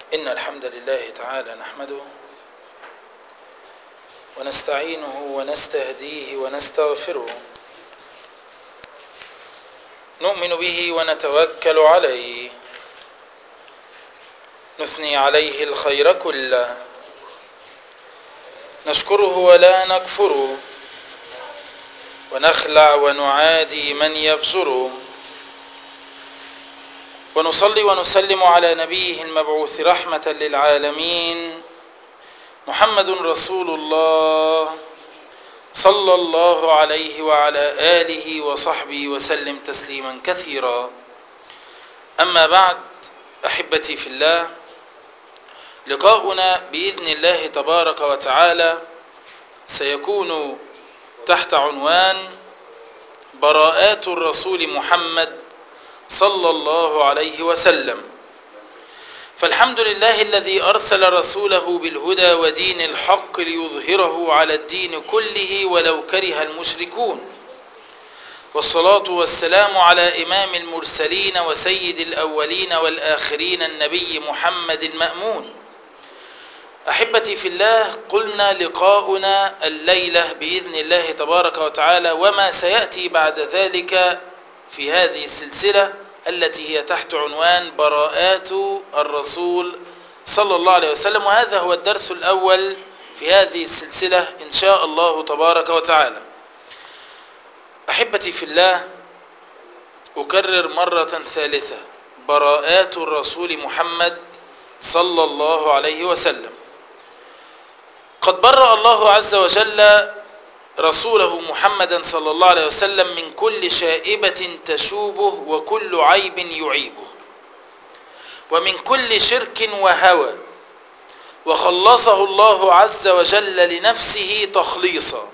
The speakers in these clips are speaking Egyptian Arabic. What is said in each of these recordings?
إن الحمد لله تعالى نحمده ونستعينه ونستهديه ونستغفره نؤمن به ونتوكل عليه نثني عليه الخير كله نشكره ولا نكفره ونخلع ونعادي من يبزره ونصلي ونسلم على نبيه المبعوث رحمة للعالمين محمد رسول الله صلى الله عليه وعلى آله وصحبه وسلم تسليما كثيرا أما بعد أحبتي في الله لقاؤنا بإذن الله تبارك وتعالى سيكون تحت عنوان براءات الرسول محمد صلى الله عليه وسلم فالحمد لله الذي أرسل رسوله بالهدى ودين الحق ليظهره على الدين كله ولو كره المشركون والصلاة والسلام على إمام المرسلين وسيد الأولين والآخرين النبي محمد المأمون أحبتي في الله قلنا لقاؤنا الليلة بإذن الله تبارك وتعالى وما سيأتي بعد ذلك في هذه السلسلة التي هي تحت عنوان براءات الرسول صلى الله عليه وسلم وهذا هو الدرس الأول في هذه السلسلة إن شاء الله تبارك وتعالى أحبتي في الله أكرر مرة ثالثة براءات الرسول محمد صلى الله عليه وسلم قد برأ الله عز وجل رسوله محمدا صلى الله عليه وسلم من كل شائبة تشوبه وكل عيب يعيبه ومن كل شرك وهوى وخلصه الله عز وجل لنفسه تخليصا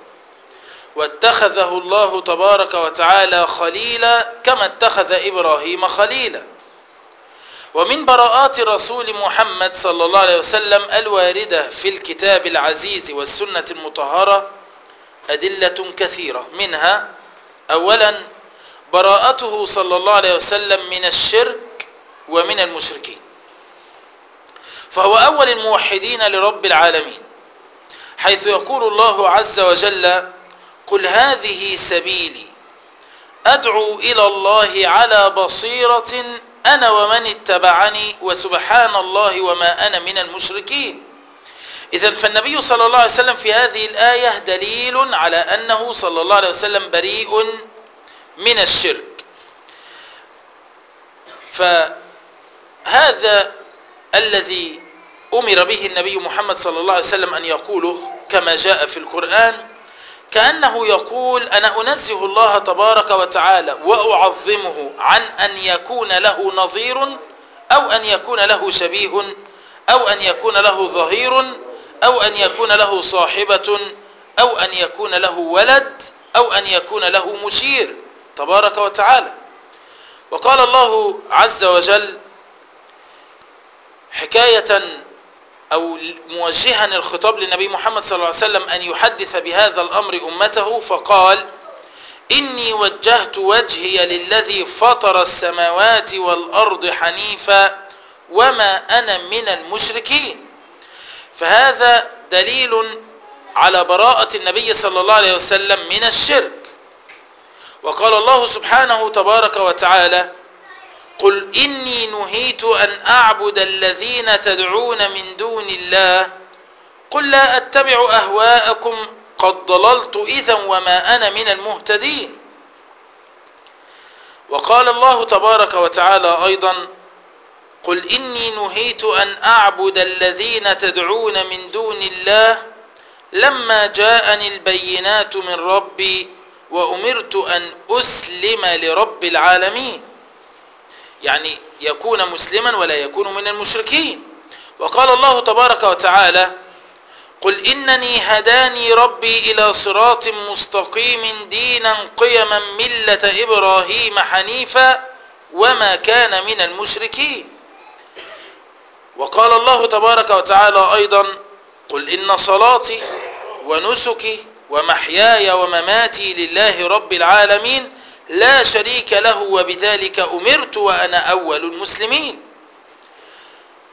واتخذه الله تبارك وتعالى خليلا كما اتخذ إبراهيم خليلا ومن براءات رسول محمد صلى الله عليه وسلم الواردة في الكتاب العزيز والسنة المطهرة أدلة كثيرة منها أولا براءته صلى الله عليه وسلم من الشرك ومن المشركين فهو أول الموحدين لرب العالمين حيث يقول الله عز وجل قل هذه سبيلي أدعو إلى الله على بصيرة أنا ومن اتبعني وسبحان الله وما أنا من المشركين إذا فالنبي صلى الله عليه وسلم في هذه الآية دليل على أنه صلى الله عليه وسلم بريء من الشرك فهذا الذي أمر به النبي محمد صلى الله عليه وسلم أن يقوله كما جاء في القرآن كأنه يقول أنا أنزه الله تبارك وتعالى وأعظمه عن أن يكون له نظير أو أن يكون له شبيه أو أن يكون له ظهير أو أن يكون له صاحبة أو أن يكون له ولد أو أن يكون له مشير تبارك وتعالى وقال الله عز وجل حكاية أو موجها الخطاب للنبي محمد صلى الله عليه وسلم أن يحدث بهذا الأمر أمته فقال إني وجهت وجهي للذي فطر السماوات والأرض حنيفا وما أنا من المشركين فهذا دليل على براءة النبي صلى الله عليه وسلم من الشرك وقال الله سبحانه تبارك وتعالى قل إني نهيت أن أعبد الذين تدعون من دون الله قل لا أتبع أهواءكم قد ضللت إذا وما أنا من المهتدين وقال الله تبارك وتعالى أيضا قل إني نهيت أن أعبد الذين تدعون من دون الله لما جاءني البينات من ربي وأمرت أن أسلم لرب العالمين يعني يكون مسلما ولا يكون من المشركين وقال الله تبارك وتعالى قل إنني هداني ربي إلى صراط مستقيم دينا قيما ملة إبراهيم حنيفا وما كان من المشركين وقال الله تبارك وتعالى أيضا قل إن صلاتي ونسكي ومحياي ومماتي لله رب العالمين لا شريك له وبذلك أمرت وأنا أول المسلمين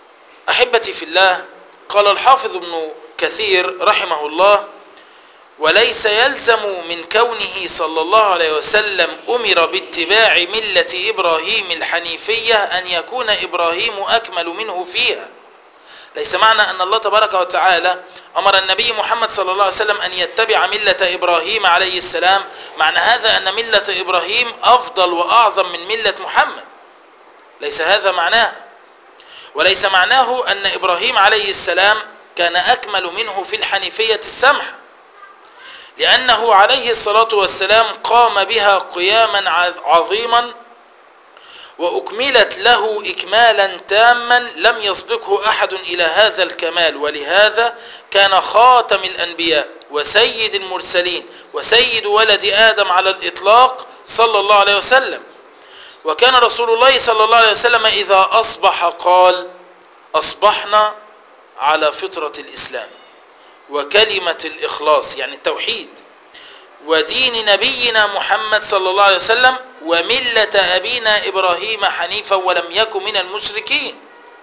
أحبتي في الله قال الحافظ ابن كثير رحمه الله وليس يلزم من كونه صلى الله عليه وسلم أمر باتباع ملة إبراهيم الحنيفية أن يكون إبراهيم أكمل منه فيها ليس معنى أن الله تبارك وتعالى أمر النبي محمد صلى الله عليه وسلم أن يتبع ملة إبراهيم عليه السلام معنى هذا أن ملة إبراهيم أفضل وأعظم من ملة محمد ليس هذا معناه وليس معناه أن إبراهيم عليه السلام كان أكمل منه في الحنيفية السمحة لأنه عليه الصلاة والسلام قام بها قياما عظيما وأكملت له إكمالا تاما لم يسبقه أحد إلى هذا الكمال ولهذا كان خاتم الأنبياء وسيد المرسلين وسيد ولد آدم على الإطلاق صلى الله عليه وسلم وكان رسول الله صلى الله عليه وسلم إذا أصبح قال أصبحنا على فطرة الإسلام وكلمة الإخلاص يعني التوحيد ودين نبينا محمد صلى الله عليه وسلم وملة أبينا إبراهيم حنيفا ولم يكن من المشركين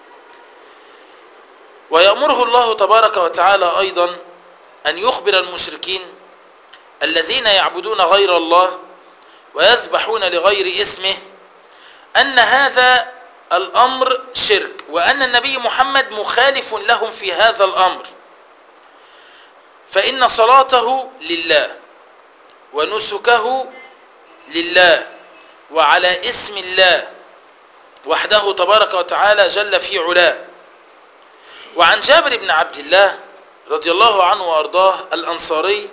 ويأمره الله تبارك وتعالى أيضا أن يخبر المشركين الذين يعبدون غير الله ويذبحون لغير اسمه أن هذا الأمر شرك وأن النبي محمد مخالف لهم في هذا الأمر فإن صلاته لله ونسكه لله وعلى اسم الله وحده تبارك وتعالى جل في علاه وعن جابر بن عبد الله رضي الله عنه وارضاه الانصاري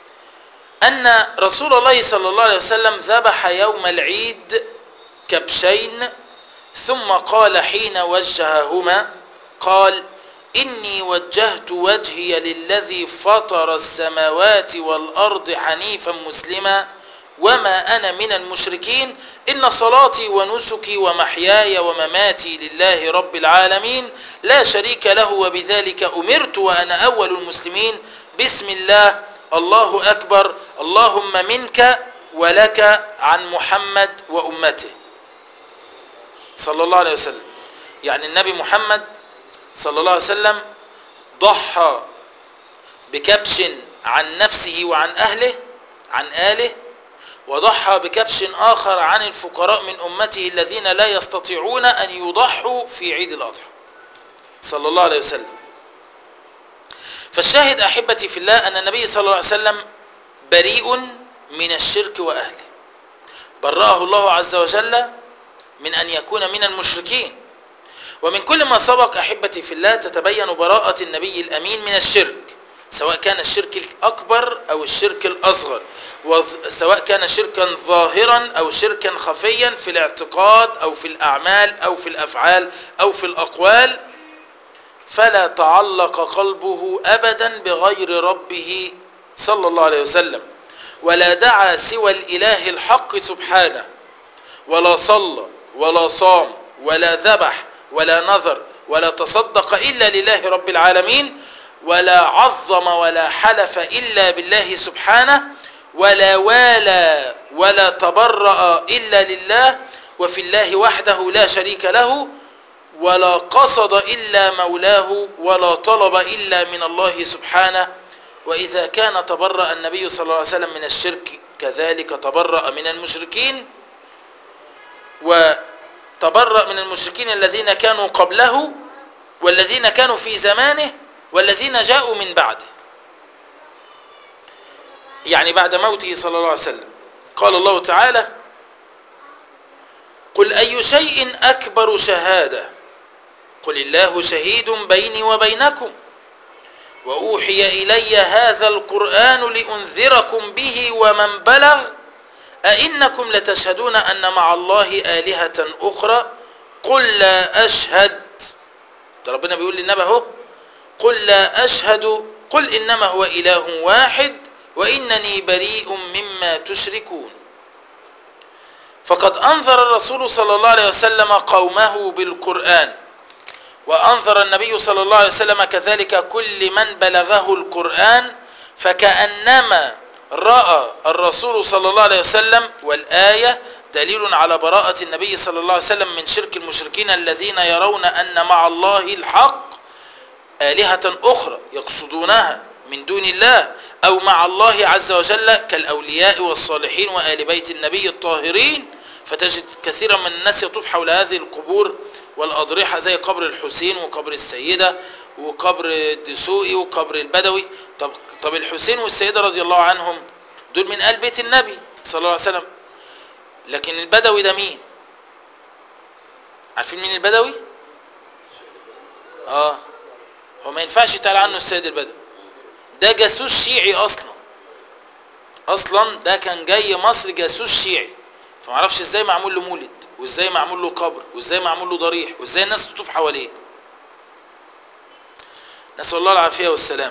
ان رسول الله صلى الله عليه وسلم ذبح يوم العيد كبشين ثم قال حين وجههما قال إني وجهت وجهي للذي فطر السماوات والأرض حنيفا مسلما وما أنا من المشركين إن صلاتي ونسكي ومحياي ومماتي لله رب العالمين لا شريك له وبذلك أمرت وأنا أول المسلمين بسم الله الله أكبر اللهم منك ولك عن محمد وأمته صلى الله عليه وسلم يعني النبي محمد صلى الله عليه وسلم ضحى بكبش عن نفسه وعن أهله عن آله وضحى بكبش آخر عن الفقراء من أمته الذين لا يستطيعون أن يضحوا في عيد الأضحى صلى الله عليه وسلم فالشاهد أحبتي في الله أن النبي صلى الله عليه وسلم بريء من الشرك وأهله برأه الله عز وجل من أن يكون من المشركين ومن كل ما سبق أحبتي في الله تتبين براءة النبي الأمين من الشرك سواء كان الشرك الأكبر أو الشرك الأصغر وسواء كان شركا ظاهرا أو شركا خفيا في الاعتقاد أو في الأعمال أو في الأفعال أو في الأقوال فلا تعلق قلبه أبدا بغير ربه صلى الله عليه وسلم ولا دعا سوى الإله الحق سبحانه ولا صلى ولا صام ولا ذبح ولا نذر ولا تصدق إلا لله رب العالمين ولا عظم ولا حلف إلا بالله سبحانه ولا والى ولا تبرأ إلا لله وفي الله وحده لا شريك له ولا قصد إلا مولاه ولا طلب إلا من الله سبحانه وإذا كان تبرأ النبي صلى الله عليه وسلم من الشرك كذلك تبرأ من المشركين وتبرأ من المشركين الذين كانوا قبله والذين كانوا في زمانه والذين جاءوا من بعده يعني بعد موته صلى الله عليه وسلم قال الله تعالى قل أي شيء أكبر شهادة قل الله شهيد بيني وبينكم وأوحي إلي هذا القرآن لأنذركم به ومن بلغ أئنكم لتشهدون أن مع الله آلهة أخرى قل لا أشهد ربنا بيقول للنبي اهو قل لا أشهد قل إنما هو إله واحد وإنني بريء مما تشركون فقد أنذر الرسول صلى الله عليه وسلم قومه بالقرآن وأنذر النبي صلى الله عليه وسلم كذلك كل من بلغه القرآن فكأنما رأى الرسول صلى الله عليه وسلم والآية دليل على براءة النبي صلى الله عليه وسلم من شرك المشركين الذين يرون أن مع الله الحق آلهة أخرى يقصدونها من دون الله أو مع الله عز وجل كالأولياء والصالحين وآل بيت النبي الطاهرين فتجد كثيرا من الناس يطوف حول هذه القبور والأضرحة زي قبر الحسين وقبر السيدة وقبر الدسوقي وقبر البدوي طب, طب الحسين والسيدة رضي الله عنهم دول من آل بيت النبي صلى الله عليه وسلم لكن البدوي ده مين عارفين مين البدوي اه هو ما ينفعش يتقال عنه السيد البدوي ده جاسوس شيعي اصلا اصلا ده كان جاي مصر جاسوس شيعي فمعرفش ازاي معمول له مولد وازاي معمول له قبر وازاي معمول له ضريح وازاي الناس تطوف حواليه نسال الله العافيه والسلام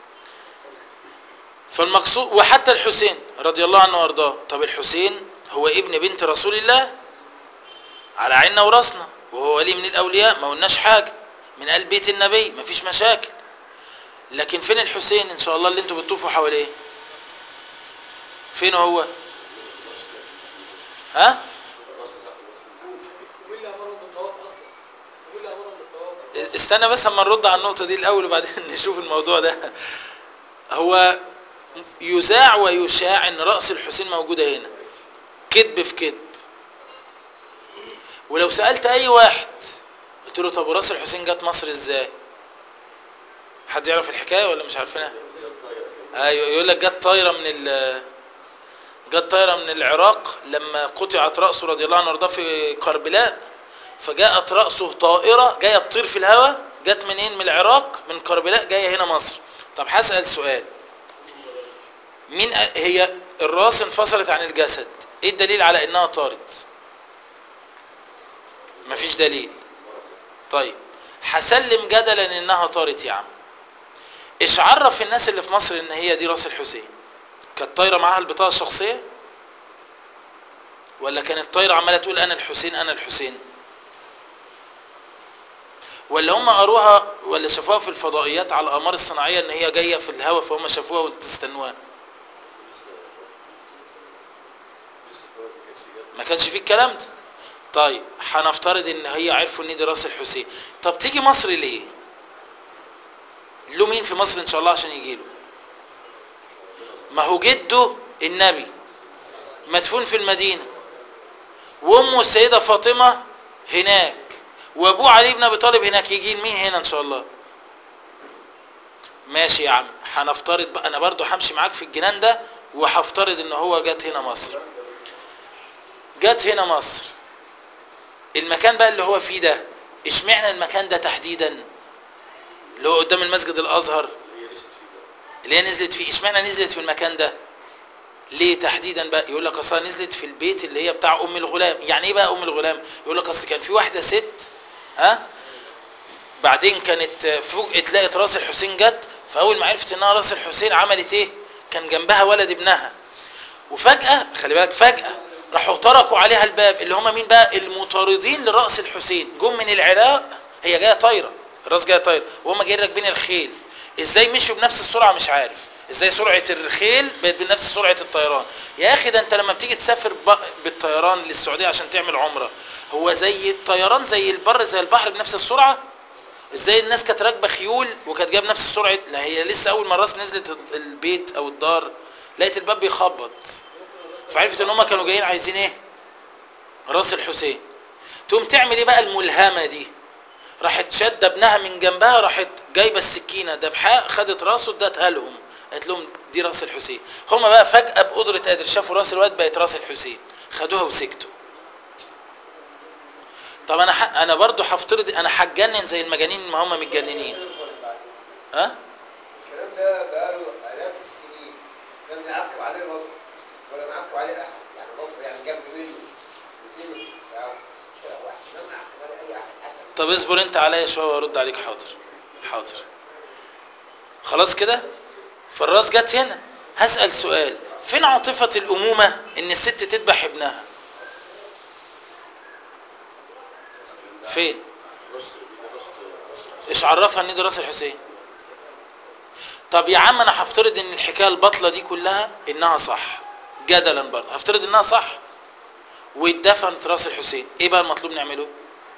فالمقصود وحتى الحسين رضي الله عنه وارضاه طب الحسين هو ابن بنت رسول الله على عيننا وراسنا وهو ولي من الاولياء ما قلناش حاجه من قلب بيت النبي ما فيش مشاكل لكن فين الحسين ان شاء الله اللي انتوا بتطوفوا حواليه فين هو ها ومين اللي امرهم بالطواف اصلا؟ ومين اللي امرهم بالطواف؟ استنى بس اما نرد على النقطه دي الاول وبعدين نشوف الموضوع ده هو يذاع ويشاع ان راس الحسين موجوده هنا كذب في كذب ولو سالت اي واحد قلت له طب راس الحسين جت مصر ازاي حد يعرف الحكايه ولا مش عارفينها ايوه يقول لك جت طايره من ال جت طايره من العراق لما قطعت راسه رضي الله عنه وارضاه في كربلاء فجاءت راسه طائره جايه تطير في الهواء جت منين من العراق من كربلاء جايه هنا مصر طب هسال سؤال مين أ- هي الراس انفصلت عن الجسد ايه الدليل على انها طارت مفيش دليل طيب هسلم جدلا انها طارت يا عم ايش عرف الناس اللي في مصر ان هي دي راس الحسين كانت طايره معاها البطاقه الشخصيه ولا كانت طايره عماله تقول انا الحسين انا الحسين ولا هم قروها ولا شافوها في الفضائيات على الاقمار الصناعيه ان هي جايه في الهواء فهم شافوها وتستنوها ما كانش فيه الكلام ده طيب هنفترض ان هي عرفوا ان دي راس الحسين طب تيجي مصر ليه له مين في مصر ان شاء الله عشان يجي له ما هو جده النبي مدفون في المدينه وامه السيده فاطمه هناك وابوه علي بن ابي طالب هناك يجي مين هنا ان شاء الله ماشي يا عم هنفترض بقى انا برضو همشي معاك في الجنان ده وهفترض ان هو جت هنا مصر جت هنا مصر المكان بقى اللي هو فيه ده اشمعنى المكان ده تحديدا اللي هو قدام المسجد الازهر اللي هي نزلت فيه اشمعنى نزلت في المكان ده ليه تحديدا بقى يقول لك اصلا نزلت في البيت اللي هي بتاع ام الغلام يعني ايه بقى ام الغلام يقول لك اصل كان في واحده ست ها بعدين كانت فوجئت لقت راس الحسين جت فاول ما عرفت انها راس الحسين عملت ايه كان جنبها ولد ابنها وفجاه خلي بالك فجاه راحوا طرقوا عليها الباب اللي هم مين بقى المطاردين لراس الحسين جم من العراق هي جايه طايره الراس جايه طايره وهم جايين راكبين الخيل ازاي مشوا بنفس السرعه مش عارف ازاي سرعه الخيل بقت بنفس سرعه الطيران يا اخي ده انت لما بتيجي تسافر ب- بالطيران للسعوديه عشان تعمل عمره هو زي الطيران زي البر زي البحر بنفس السرعه ازاي الناس كانت راكبه خيول وكانت جايه بنفس السرعه لا هي لسه اول ما الراس نزلت البيت او الدار لقيت الباب بيخبط فعرفت ان هم كانوا جايين عايزين ايه راس الحسين تقوم تعمل ايه بقى الملهمه دي راحت شاده ابنها من جنبها راحت جايبه السكينه دبحاء خدت راسه ادتها لهم قالت لهم دي راس الحسين هم بقى فجاه بقدره قادر شافوا راس الواد بقت راس الحسين خدوها وسكتوا طب انا ح... انا برضو هفترض انا هتجنن زي المجانين ما هم متجننين ها الكلام ده بقاله آلاف السنين كان بيعقب عليه نصر ولا بيعقب عليه أحد يعني نصر يعني جنب منه الاثنين شارع واحد لا بيعقب عليه أي أحد حتى طب اصبر انت عليا شويه وارد عليك حاضر حاضر خلاص كده فالراس جت هنا هسأل سؤال فين عاطفة الأمومة إن الست تذبح ابنها فين ايش عرفها ان دي راس الحسين طب يا عم انا هفترض ان الحكايه البطله دي كلها انها صح جدلا برضه هفترض انها صح واتدفن في راس الحسين ايه بقى المطلوب نعمله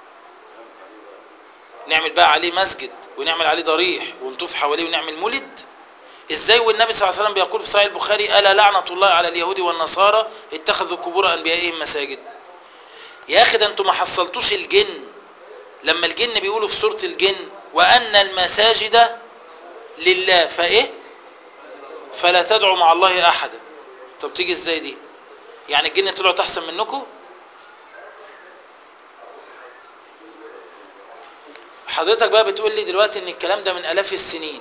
نعمل بقى عليه مسجد ونعمل عليه ضريح ونطوف حواليه ونعمل مولد ازاي والنبي صلى الله عليه وسلم بيقول في صحيح البخاري الا لعنه الله على اليهود والنصارى اتخذوا قبور انبيائهم مساجد يا اخي ده انتوا ما حصلتوش الجن لما الجن بيقولوا في سوره الجن وان المساجد لله فايه فلا تدعوا مع الله احدا طب تيجي ازاي دي يعني الجن طلعوا احسن منكم حضرتك بقى بتقول لي دلوقتي ان الكلام ده من الاف السنين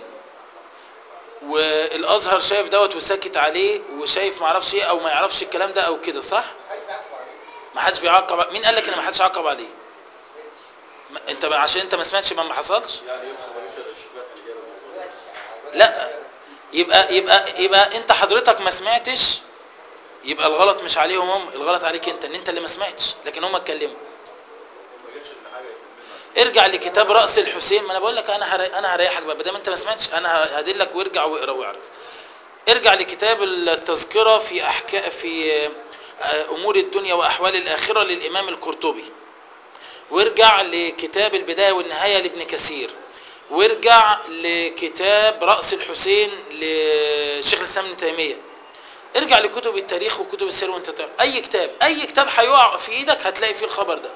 والازهر شايف دوت وساكت عليه وشايف ما اعرفش ايه او ما يعرفش الكلام ده او كده صح حد بيعرف عليه ما حدش بيعاقب مين قال لك ان ما حدش عاقب عليه ما- انت عشان انت ما سمعتش ما ما حصلش يعني يوصل ملوش الا الشبهات اللي جايه من النظام. لا يبقى يبقى يبقى انت حضرتك ما سمعتش يبقى الغلط مش عليهم هم الغلط عليك انت ان انت اللي ما سمعتش لكن هم اتكلموا ما جاتش ان حاجه يكملها ارجع لكتاب راس الحسين ما انا بقول لك انا هري... انا هريحك بقى بدل انت ما سمعتش انا هدلك وارجع واقرا واعرف ارجع لكتاب التذكره في احكام في آه، امور الدنيا واحوال الاخره للامام القرطبي وارجع لكتاب البدايه والنهايه لابن كثير وارجع لكتاب راس الحسين لشيخ الاسلام ابن تيميه ارجع لكتب التاريخ وكتب السير وانت تعرف اي كتاب اي كتاب هيقع في ايدك هتلاقي فيه الخبر ده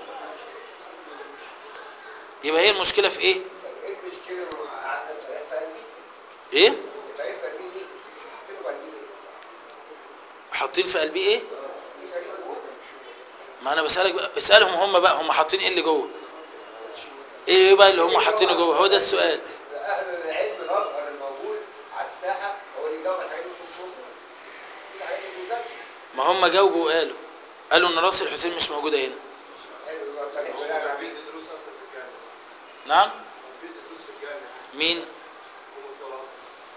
يبقى هي المشكله في ايه طب ايه المشكله انه قعدت التاريخ في قلبي؟ ايه التاريخ في قلبي ليه؟ حاطينه في قلبي ليه؟ حاطين في قلبي ايه في تاريخ جوه ما انا بسالك بقى اسالهم هم بقى هم حاطين ايه اللي جوه ايه بقى اللي هم حاطينه جوه هو ده السؤال اهل العلم الازهر الموجود على الساحه هو اللي جاوب الحاجات اللي مش موجوده في حاجات ما بتوجدش ما هم جاوبوا وقالوا قالوا ان راس الحسين مش موجوده هنا حلو يبقى التاريخ هو بناء كان عليه بيدي دروس اصلا في الجامعه نعم كان بيدي دروس في الجامعه مين هم بتوع الازهر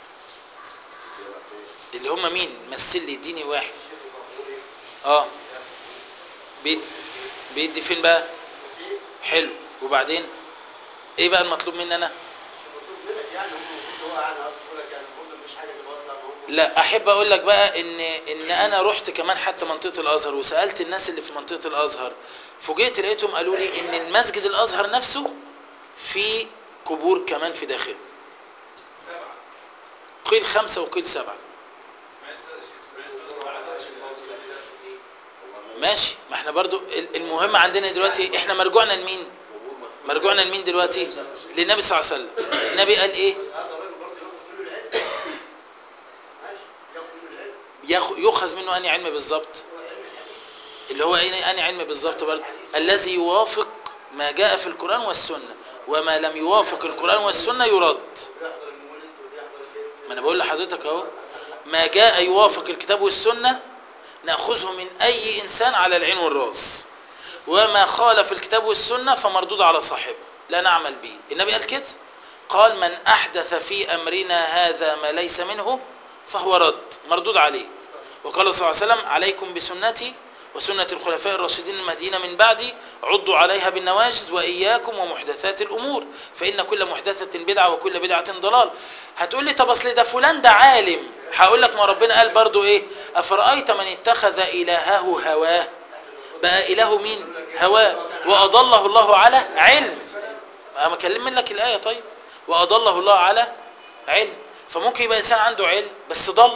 اللي هم مين مثل لي اديني واحد الشيخ المغموري اه بيد بيدي فين بقى حلو وبعدين ايه بقى المطلوب مني انا المطلوب منك يعني هم المفروض هو يعني قصدي بقول لك يعني المفروض مفيش حاجه تبقى اطلع موجود لا احب اقول لك بقى ان ان انا رحت كمان حتى منطقه الازهر وسالت الناس اللي في منطقه الازهر فوجئت لقيتهم قالوا لي ان المسجد الازهر نفسه فيه قبور كمان في داخله سبعه قيل خمسه وقيل سبعه سمعت الشيخ سمعت على هذا الموضوع اللي درس فيه ماشي ما احنا برضو ال- المهم عندنا دلوقتي احنا مرجوعنا لمين مرجوعنا لمين دلوقتي للنبي صلى الله عليه وسلم النبي قال ايه بس هذا الراجل برضه ياخذ منه العلم ماشي ياخذ منه العلم ياخ- يؤخذ منه اني علم بالظبط هو علم الحديث اللي هو أين- اني علم بالظبط برضو الذي يوافق ما جاء في القرآن والسنة وما لم يوافق القرآن والسنة يرد بيحضر المولد وبيحضر الليل ما انا بقول لحضرتك اهو ما جاء يوافق الكتاب والسنة نأخذه من أي إنسان على العين والرأس وما خالف الكتاب والسنة فمردود على صاحبه لا نعمل به النبي قال كده قال من أحدث في أمرنا هذا ما ليس منه فهو رد مردود عليه وقال صلى الله عليه وسلم عليكم بسنتي وسنة الخلفاء الراشدين المهديين من بعدي عضوا عليها بالنواجز وإياكم ومحدثات الأمور فإن كل محدثة بدعة وكل بدعة ضلال هتقول لي طب أصل ده فلان ده عالم هقول لك ما ربنا قال برضو إيه أفرأيت من اتخذ إلهه هواه بقى إله مين هواه وأضله الله على علم أنا مكلم لك الآية طيب وأضله الله على علم فممكن يبقى إنسان عنده علم بس ضل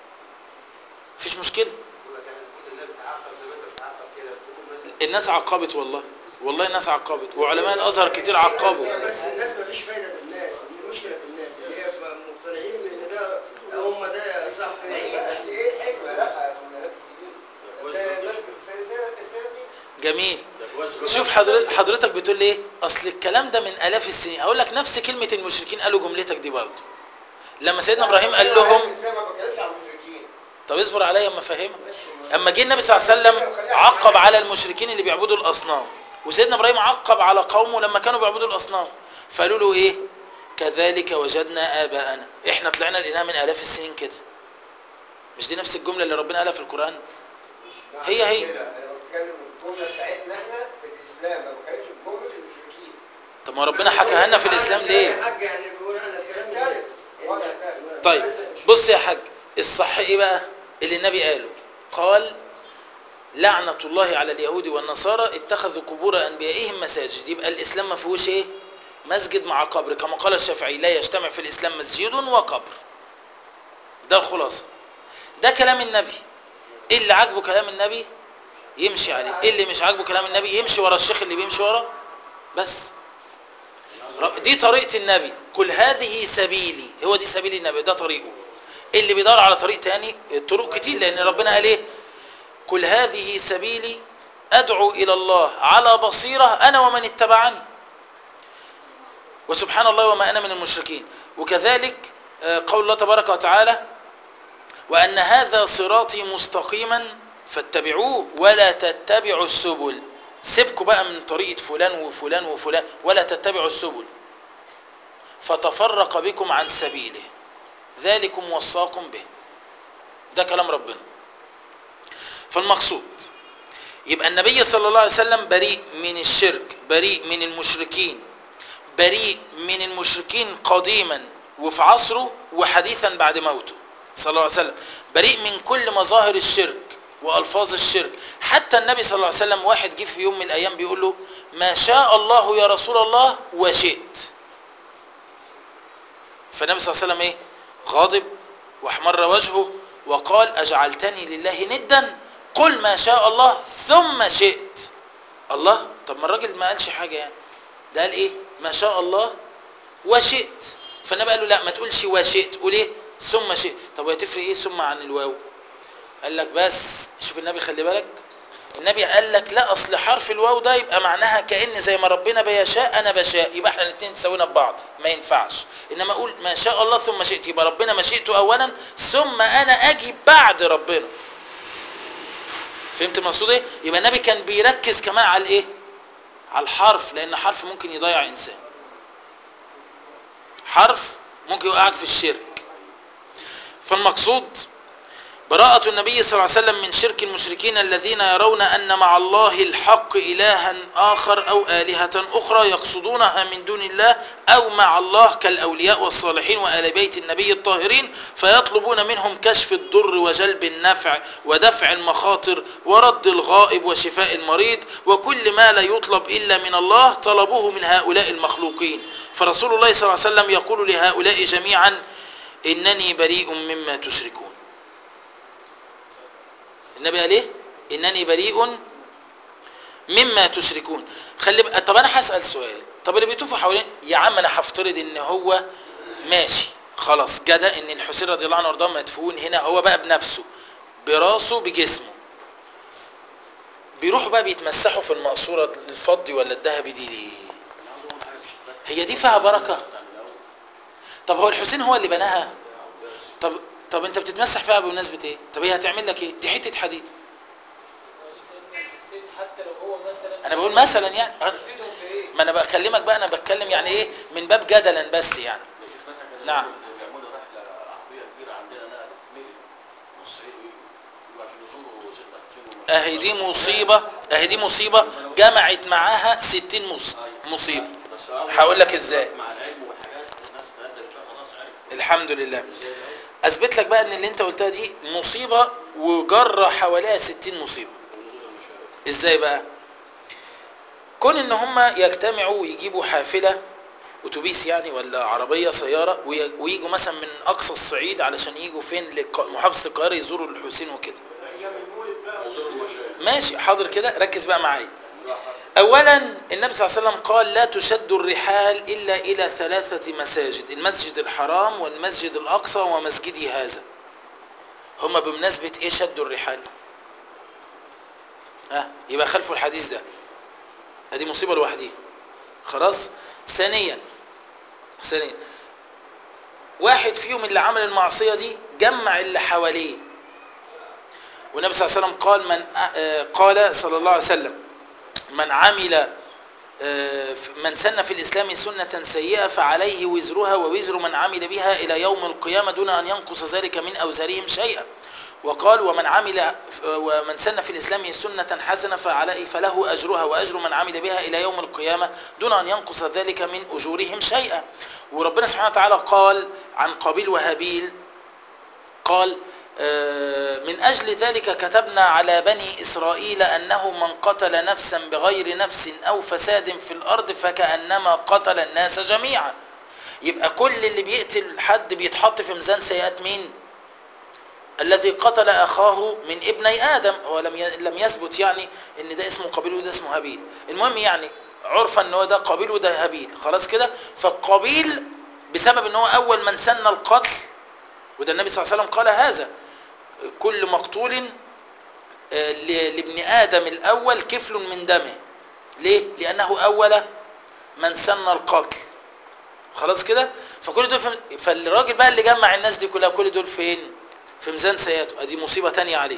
مفيش مشكلة يقول لك يعني المفروض الناس تعاقب زي ما انت بتعاقب كده تقول مثلا الناس عقبت والله والله الناس عقبت وعلماء الازهر كتير عقبوا بس الناس مفيش فايده بالناس دي المشكله في الناس اللي هي مقتنعين ان ده هم ده صح بس ايه الحكمه لا يا سنة السنين كويس ده إنك مسجد السلسله السلسله جميل ده كويس شوف حضرتك حضرتك بتقول لي ايه اصل الكلام ده من الاف السنين اقول لك نفس كلمه المشركين قالوا جملتك دي برضه لما سيدنا ابراهيم قال لهم ازاي ما بتكلمش عن المشركين طب اصبر عليا اما افهمك اما جه النبي صلى الله عليه وسلم عقب على المشركين اللي بيعبدوا الاصنام وسيدنا ابراهيم عقب على قومه لما كانوا بيعبدوا الاصنام فقالوا له ايه كذلك وجدنا اباءنا احنا طلعنا لقيناها من الاف السنين كده مش دي نفس الجمله اللي ربنا قالها في القران هي هي. انا بتكلم الجمله بتاعتنا احنا في الاسلام ما بتكلمش بجمله المشركين طب ما ربنا حكاها لنا في الاسلام ليه يا حاج يعني بيقول انا الكلام ده يختلف وضع تاني طيب بص يا حاج الصح ايه بقى اللي النبي قاله قال لعنة الله على اليهود والنصارى اتخذوا قبور أنبيائهم مساجد يبقى الإسلام ما فيهوش إيه مسجد مع قبر كما قال الشافعي لا يجتمع في الإسلام مسجد وقبر ده الخلاصة ده كلام النبي إيه اللي عاجبه كلام النبي يمشي عليه إيه اللي مش عاجبه كلام النبي يمشي ورا الشيخ اللي بيمشي ورا بس دي طريقة النبي قل هذه سبيلي هو دي سبيل النبي ده طريقه اللي بيدور على طريق تاني الطرق كتير لأن ربنا قال ايه قل هذه سبيلي أدعو إلى الله على بصيرة أنا ومن اتبعني وسبحان الله وما أنا من المشركين وكذلك آه، قول الله تبارك وتعالى وأن هذا صراطي مستقيما فاتبعوه ولا تتبعوا السبل سيبكوا بقى من طريقة فلان وفلان وفلان ولا تتبعوا السبل فتفرق بكم عن سبيله ذلكم وصاكم به ده كلام ربنا فالمقصود يبقى النبي صلى الله عليه وسلم بريء من الشرك بريء من المشركين بريء من المشركين قديما وفي عصره وحديثا بعد موته صلى الله عليه وسلم بريء من كل مظاهر الشرك والفاظ الشرك حتى النبي صلى الله عليه وسلم واحد جه في يوم من الايام بيقول له ما شاء الله يا رسول الله وشئت فالنبي صلى الله عليه وسلم ايه غاضب واحمر وجهه وقال اجعلتني لله ندا قل ما شاء الله ثم شئت الله طب ما الراجل ما قالش حاجه يعني ده قال ايه ما شاء الله وشئت فالنبي قال له لا ما تقولش وشئت قول ايه ثم شئت طب وهتفرق ايه ثم عن الواو قال لك بس شوف النبي خلي بالك النبي قال لك لا اصل حرف الواو ده يبقى معناها كان زي ما ربنا بيشاء انا بشاء يبقى احنا الاثنين تساوينا ببعض ما ينفعش انما اقول ما شاء الله ثم شئت يبقى ربنا مشيئته اولا ثم انا اجي بعد ربنا فهمت المقصود ايه يبقى النبي كان بيركز كمان على الايه على الحرف لان حرف ممكن يضيع انسان حرف ممكن يوقعك في الشرك فالمقصود براءة النبي صلى الله عليه وسلم من شرك المشركين الذين يرون أن مع الله الحق إلها آخر أو آلهة أخرى يقصدونها من دون الله أو مع الله كالأولياء والصالحين وآل بيت النبي الطاهرين فيطلبون منهم كشف الضر وجلب النفع ودفع المخاطر ورد الغائب وشفاء المريض وكل ما لا يطلب إلا من الله طلبوه من هؤلاء المخلوقين فرسول الله صلى الله عليه وسلم يقول لهؤلاء جميعا إنني بريء مما تشركون النبي قال ايه انني بريء مما تشركون خلي بقى طب انا هسال سؤال طب اللي بيطوفوا حوالين يا عم انا هفترض ان هو ماشي خلاص جدى ان الحسين رضي الله عنه وارضاه مدفون هنا هو بقى بنفسه براسه بجسمه بيروحوا بقى بيتمسحوا في المقصوره الفضي ولا الذهبي دي ليه هي دي فيها بركه طب هو الحسين هو اللي بناها طب طب انت بتتمسح فيها بمناسبه ايه طب هي هتعمل لك ايه دي حته حديد الحسين حتى لو هو مثلا انا بقول مثلا يعني أنا- يفيدهم في ايه؟ ما انا بكلمك بقى انا بتكلم يعني ايه من باب جدلا بس يعني نعم. بيعملوا رحله عربيه كبيره عندنا نقل ميري من الصعيد ويجوا عشان يزوروا سيدنا حسين ومشهد. اهي دي مصيبه اهي دي مصيبه جمعت معاها 60 مص- مصيبه بس أول هقول لك ما ازاي. مع العلم والحاجات الناس تهدد بقى خلاص عرفت الحمد لله ازاي الأول. اثبت لك بقى ان اللي انت قلتها دي مصيبه وجرى حواليها 60 مصيبه ونزول المشاهد ازاي بقى كون ان هم يجتمعوا ويجيبوا حافله اتوبيس يعني ولا عربيه سياره وي- ويجوا مثلا من اقصى الصعيد علشان يجوا فين للق- محافظه القاهره يزوروا الحسين وكده ونزول المشاهد ماشي حاضر كده ركز بقى معايا اولا النبي صلى الله عليه وسلم قال لا تشد الرحال الا الى ثلاثه مساجد المسجد الحرام والمسجد الاقصى ومسجدي هذا هما بمناسبه ايه شدوا الرحال ها يبقى خلفوا الحديث ده هذه مصيبه لوحديها خلاص ثانيا ثانيا واحد فيهم اللي عمل المعصيه دي جمع اللي حواليه والنبي صلى الله عليه وسلم قال من آه، قال صلى الله عليه وسلم من عمل آه، من سن في الإسلام سنة سيئة فعليه وزرها ووزر من عمل بها إلى يوم القيامة دون أن ينقص ذلك من أوزارهم شيئا وقال ومن عمل ومن سن في الإسلام سنة حسنة فعليه فله أجرها وأجر من عمل بها إلى يوم القيامة دون أن ينقص ذلك من أجورهم شيئا وربنا سبحانه وتعالى قال عن قابيل وهابيل قال آه، من أجل ذلك كتبنا على بني إسرائيل أنه من قتل نفسا بغير نفس أو فساد في الأرض فكأنما قتل الناس جميعا يبقى كل اللي بيقتل حد بيتحط في ميزان سيئات مين الذي قتل أخاه من ابني آدم هو لم ي- لم يثبت يعني ان ده اسمه قابيل وده اسمه هابيل المهم يعني عرفا ان هو ده قابيل وده هابيل خلاص كده فالقابيل بسبب ان هو اول من سن القتل وده النبي صلى الله عليه وسلم قال هذا كل مقتول آه، ل- لابن آدم الأول كفل من دمه ليه؟ لأنه أول من سن القتل خلاص كده فكل دول في فالراجل بقى اللي جمع الناس دي كلها كل دول فين في ميزان سيئاته ادي مصيبة تانية عليه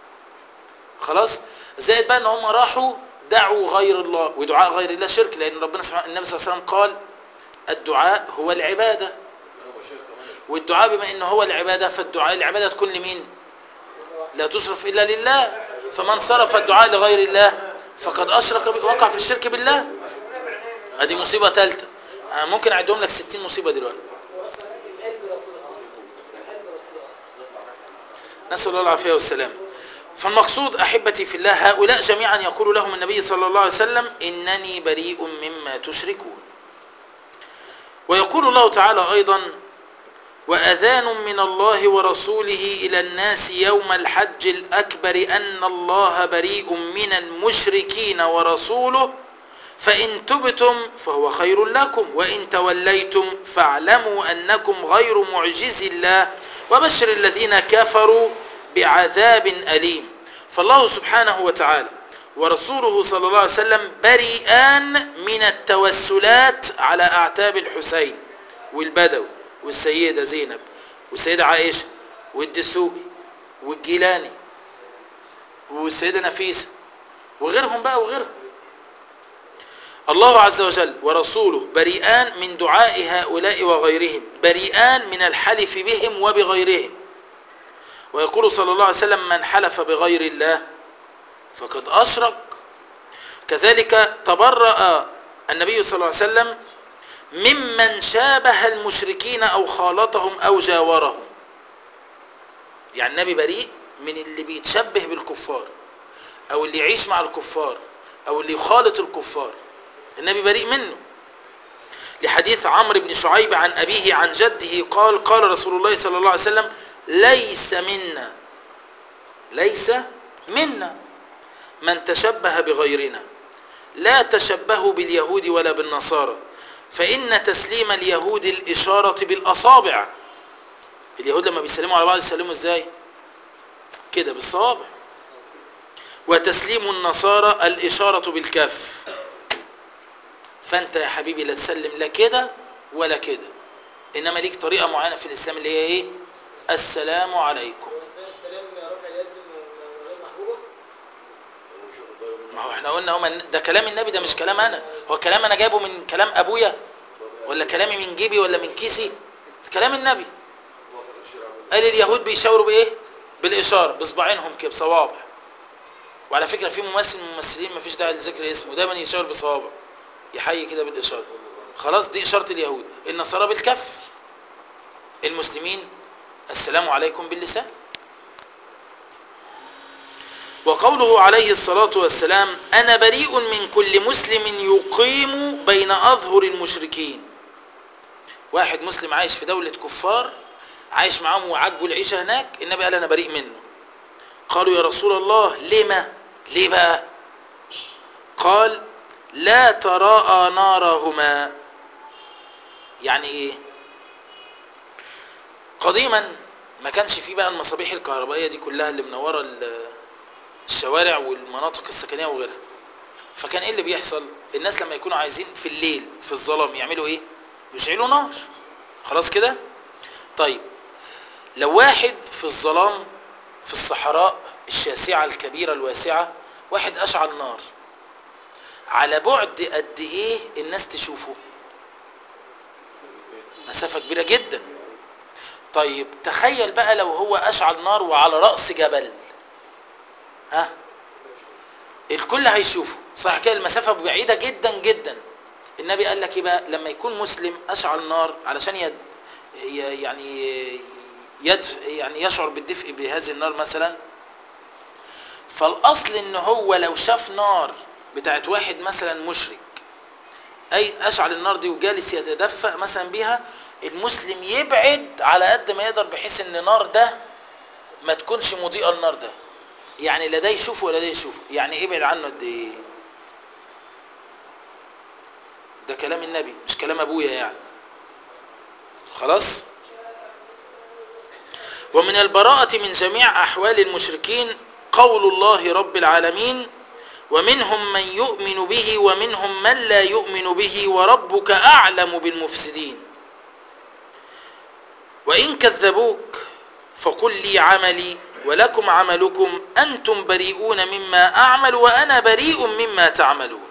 خلاص زائد بقى ان هم راحوا دعوا غير الله ودعاء غير الله شرك لان ربنا سبحانه النبي صلى الله عليه وسلم قال الدعاء هو العبادة انا بشير كمان والدعاء بما انه هو العبادة فالدعاء العبادة تكون لمين لا تصرف الا لله فمن صرف الدعاء لغير الله فقد اشرك ب- وقع في الشرك بالله ادي مصيبة ثالثة أنا ممكن اعدهم لك 60 مصيبة دلوقتي هو اصلا القلب رافضها اصلا القلب رافضها اصلا نسأل الله العافية والسلام فالمقصود أحبتي في الله هؤلاء جميعا يقول لهم النبي صلى الله عليه وسلم إنني بريء مما تشركون ويقول الله تعالى أيضا وأذان من الله ورسوله إلى الناس يوم الحج الأكبر أن الله بريء من المشركين ورسوله فإن تبتم فهو خير لكم وإن توليتم فاعلموا أنكم غير معجز الله وبشر الذين كفروا بعذاب أليم فالله سبحانه وتعالى ورسوله صلى الله عليه وسلم بريئان من التوسلات على أعتاب الحسين والبدوي والسيدة زينب والسيدة عائشة والدسوقي والجيلاني والسيدة نفيسة وغيرهم بقى وغيرهم الله عز وجل ورسوله بريئان من دعاء هؤلاء وغيرهم بريئان من الحلف بهم وبغيرهم ويقول صلى الله عليه وسلم من حلف بغير الله فقد أشرك كذلك تبرأ النبي صلى الله عليه وسلم ممن شابه المشركين أو خالطهم أو جاورهم يعني النبي بريء من اللي بيتشبه بالكفار أو اللي يعيش مع الكفار أو اللي يخالط الكفار النبي بريء منه لحديث عمرو بن شعيب عن أبيه عن جده قال قال رسول الله صلى الله عليه وسلم ليس منا ليس منا من تشبه بغيرنا لا تشبهوا باليهود ولا بالنصارى فإن تسليم اليهود الإشارة بالأصابع اليهود لما بيسلموا على بعض يسلموا ازاي كده بالصوابع وتسليم النصارى الإشارة بالكف فأنت يا حبيبي لا تسلم لا كده ولا كده إنما ليك طريقة معينة في الإسلام اللي هي إيه السلام عليكم هو اثناء السلام رفع اليد من من غير محبوبه مش واخد باله منه. ما هو احنا قلنا هو ده كلام النبي ده مش كلام أنا هو كلام أنا جايبه من كلام أبويا ولا كلامي من جيبي ولا من كيسي ده كلام النبي واخد الشير عامل قال اليهود بيشاوروا بايه بالاشاره باصبعينهم كده بصوابع وعلى فكره في ممثل من الممثلين مفيش داعي لذكر اسمه دايما يشاور بصوابع يحيي كده بالاشاره خلاص دي اشاره اليهود النصارى بالكف المسلمين السلام عليكم باللسان وقوله عليه الصلاة والسلام أنا بريء من كل مسلم يقيم بين أظهر المشركين واحد مسلم عايش في دولة كفار عايش معاهم وعاجبه العيشة هناك النبي قال أنا بريء منه قالوا يا رسول الله لما ليه بقى قال لا تراءى نارهما يعني ايه قديما ما كانش فيه بقى المصابيح الكهربائية دي كلها اللي منورة ال- الشوارع والمناطق السكنية وغيرها فكان ايه اللي بيحصل الناس لما يكونوا عايزين في الليل في الظلام يعملوا ايه يشعلوا نار خلاص كده طيب لو واحد في الظلام في الصحراء الشاسعة الكبيرة الواسعة واحد أشعل نار على بعد قد إيه الناس تشوفه مسافة كبيرة جدا طيب تخيل بقى لو هو أشعل نار وعلى رأس جبل ها الكل هيشوفه صح كده المسافة بعيدة جدا جدا النبي قال لك ايه بقى لما يكون مسلم أشعل نار علشان يد ي- يعني يدف يعني يشعر بالدفء بهذه النار مثلا فالاصل ان هو لو شاف نار بتاعت واحد مثلا مشرك اي اشعل النار دي وجالس يتدفأ مثلا بيها المسلم يبعد على قد ما يقدر بحيث ان النار ده ما تكونش مضيئه النار ده يعني لا ده يشوفه ولا ده يشوفه يعني ابعد عنه قد ايه ده كلام النبي مش كلام ابويا يعني خلاص ومن البراءة من جميع أحوال المشركين قول الله رب العالمين ومنهم من يؤمن به ومنهم من لا يؤمن به وربك أعلم بالمفسدين وإن كذبوك فقل لي عملي ولكم عملكم أنتم بريئون مما أعمل وأنا بريء مما تعملون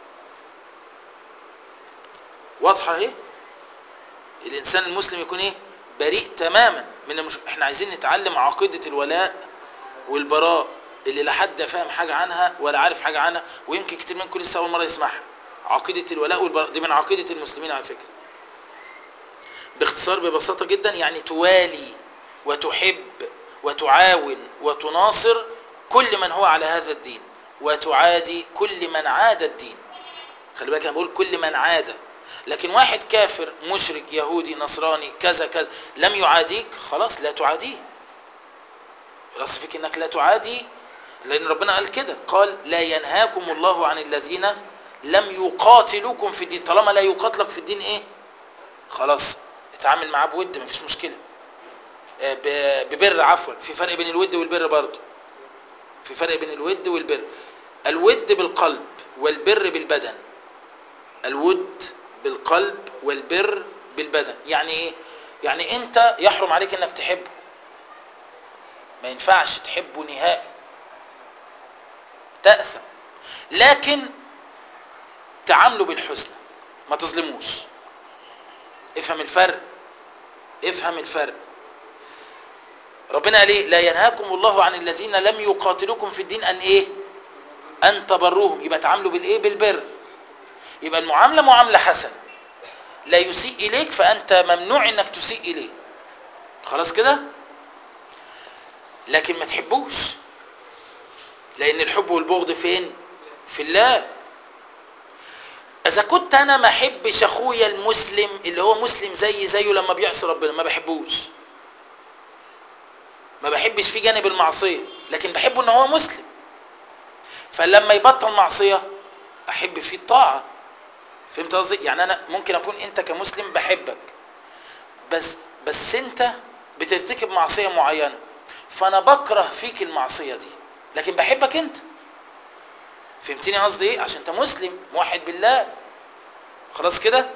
واضحة اهي الإنسان المسلم يكون ايه بريء تماما من المش... احنا عايزين نتعلم عقيدة الولاء والبراء اللي لا حد فاهم حاجة عنها ولا عارف حاجة عنها ويمكن كتير منكم لسه أول مرة يسمعها عقيدة الولاء والبراء دي من عقيدة المسلمين على فكرة باختصار ببساطة جدا يعني توالي وتحب وتعاون وتناصر كل من هو على هذا الدين وتعادي كل من عاد الدين خلي بالك انا بقول كل من عاد لكن واحد كافر مشرك يهودي نصراني كذا كذا لم يعاديك خلاص لا تعاديه الاصل فيك انك لا تعادي لان ربنا قال كده قال لا ينهاكم الله عن الذين لم يقاتلوكم في الدين طالما لا يقاتلك في الدين ايه خلاص اتعامل معاه بود مفيش مشكله آه، ب- ببر عفوا في فرق بين الود والبر برضه في فرق بين الود والبر الود بالقلب والبر بالبدن الود بالقلب والبر بالبدن يعني ايه يعني انت يحرم عليك انك تحبه ما ينفعش تحبه نهائي تأثم لكن تعامله بالحسنى ما تظلموش افهم الفرق افهم الفرق ربنا قال ايه لا ينهاكم الله عن الذين لم يقاتلوكم في الدين ان ايه ان تبروهم يبقى تعاملوا بالايه بالبر يبقى المعامله معامله حسنه لا يسيء اليك فانت ممنوع انك تسيء اليه خلاص كده لكن ما تحبوش لان الحب والبغض فين في الله اذا كنت انا ما احبش اخويا المسلم اللي هو مسلم زي زيه لما بيعصي ربنا ما بحبوش ما بحبش فيه جانب المعصيه لكن بحبه ان هو مسلم فلما يبطل معصيه احب فيه الطاعه فهمت قصدي يعني انا ممكن اكون انت كمسلم بحبك بس بس انت بترتكب معصيه معينه فانا بكره فيك المعصيه دي لكن بحبك انت فهمتني قصدي ايه عشان انت مسلم موحد بالله خلاص كده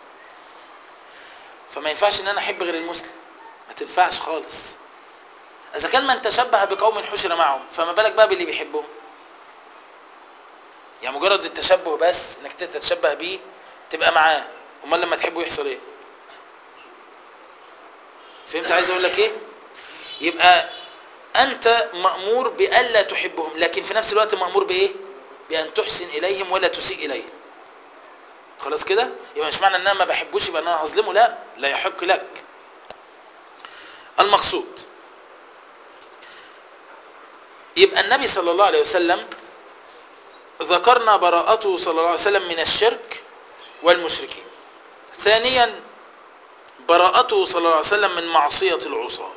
فما ينفعش ان انا احب غير المسلم ما تنفعش خالص اذا كان من تشبه بقوم حشر معهم فما بالك بقى باللي بيحبهم يعني مجرد التشبه بس انك تتشبه بيه تبقى معاه امال لما تحبه يحصل ايه فهمت عايز اقول لك ايه يبقى انت مامور بالا تحبهم لكن في نفس الوقت مامور بايه بان تحسن اليهم ولا تسيء اليهم خلاص كده يبقى مش معنى ان انا ما بحبوش يبقى ان انا هظلمه لا لا يحق لك المقصود يبقى النبي صلى الله عليه وسلم ذكرنا براءته صلى الله عليه وسلم من الشرك والمشركين ثانيا براءته صلى الله عليه وسلم من معصية العصاة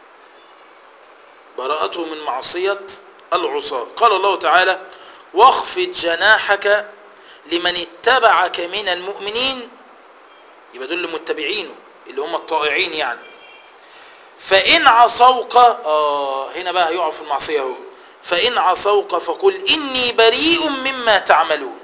براءته من معصية العصاة قال الله تعالى واخفض جناحك لمن اتبعك من المؤمنين يبقى دول المتبعينه اللي هم الطائعين يعني فإن عصوك آه هنا بقى هيقعوا في المعصية اهو فإن عصوك فقل إني بريء مما تعملون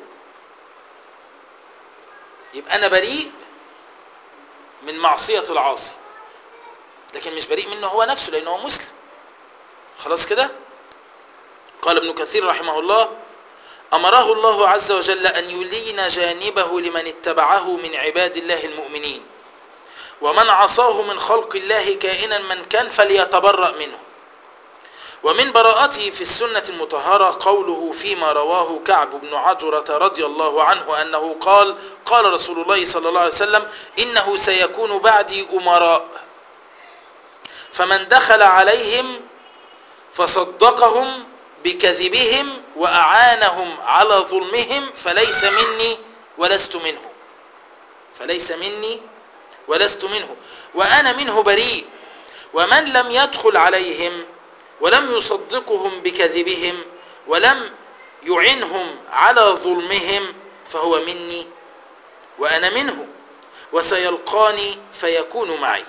يبقى أنا بريء من معصية العاصي لكن مش بريء منه هو نفسه لأنه هو مسلم خلاص كده قال ابن كثير رحمه الله أمره الله عز وجل أن يلين جانبه لمن اتبعه من عباد الله المؤمنين ومن عصاه من خلق الله كائنا من كان فليتبرأ منه ومن براءته في السنة المطهرة قوله فيما رواه كعب بن عجرة رضي الله عنه أنه قال قال رسول الله صلى الله عليه وسلم إنه سيكون بعدي أمراء فمن دخل عليهم فصدقهم بكذبهم وأعانهم على ظلمهم فليس مني ولست منه فليس مني ولست منه وأنا منه بريء ومن لم يدخل عليهم ولم يصدقهم بكذبهم ولم يعنهم على ظلمهم فهو مني وأنا منه وسيلقاني فيكون معي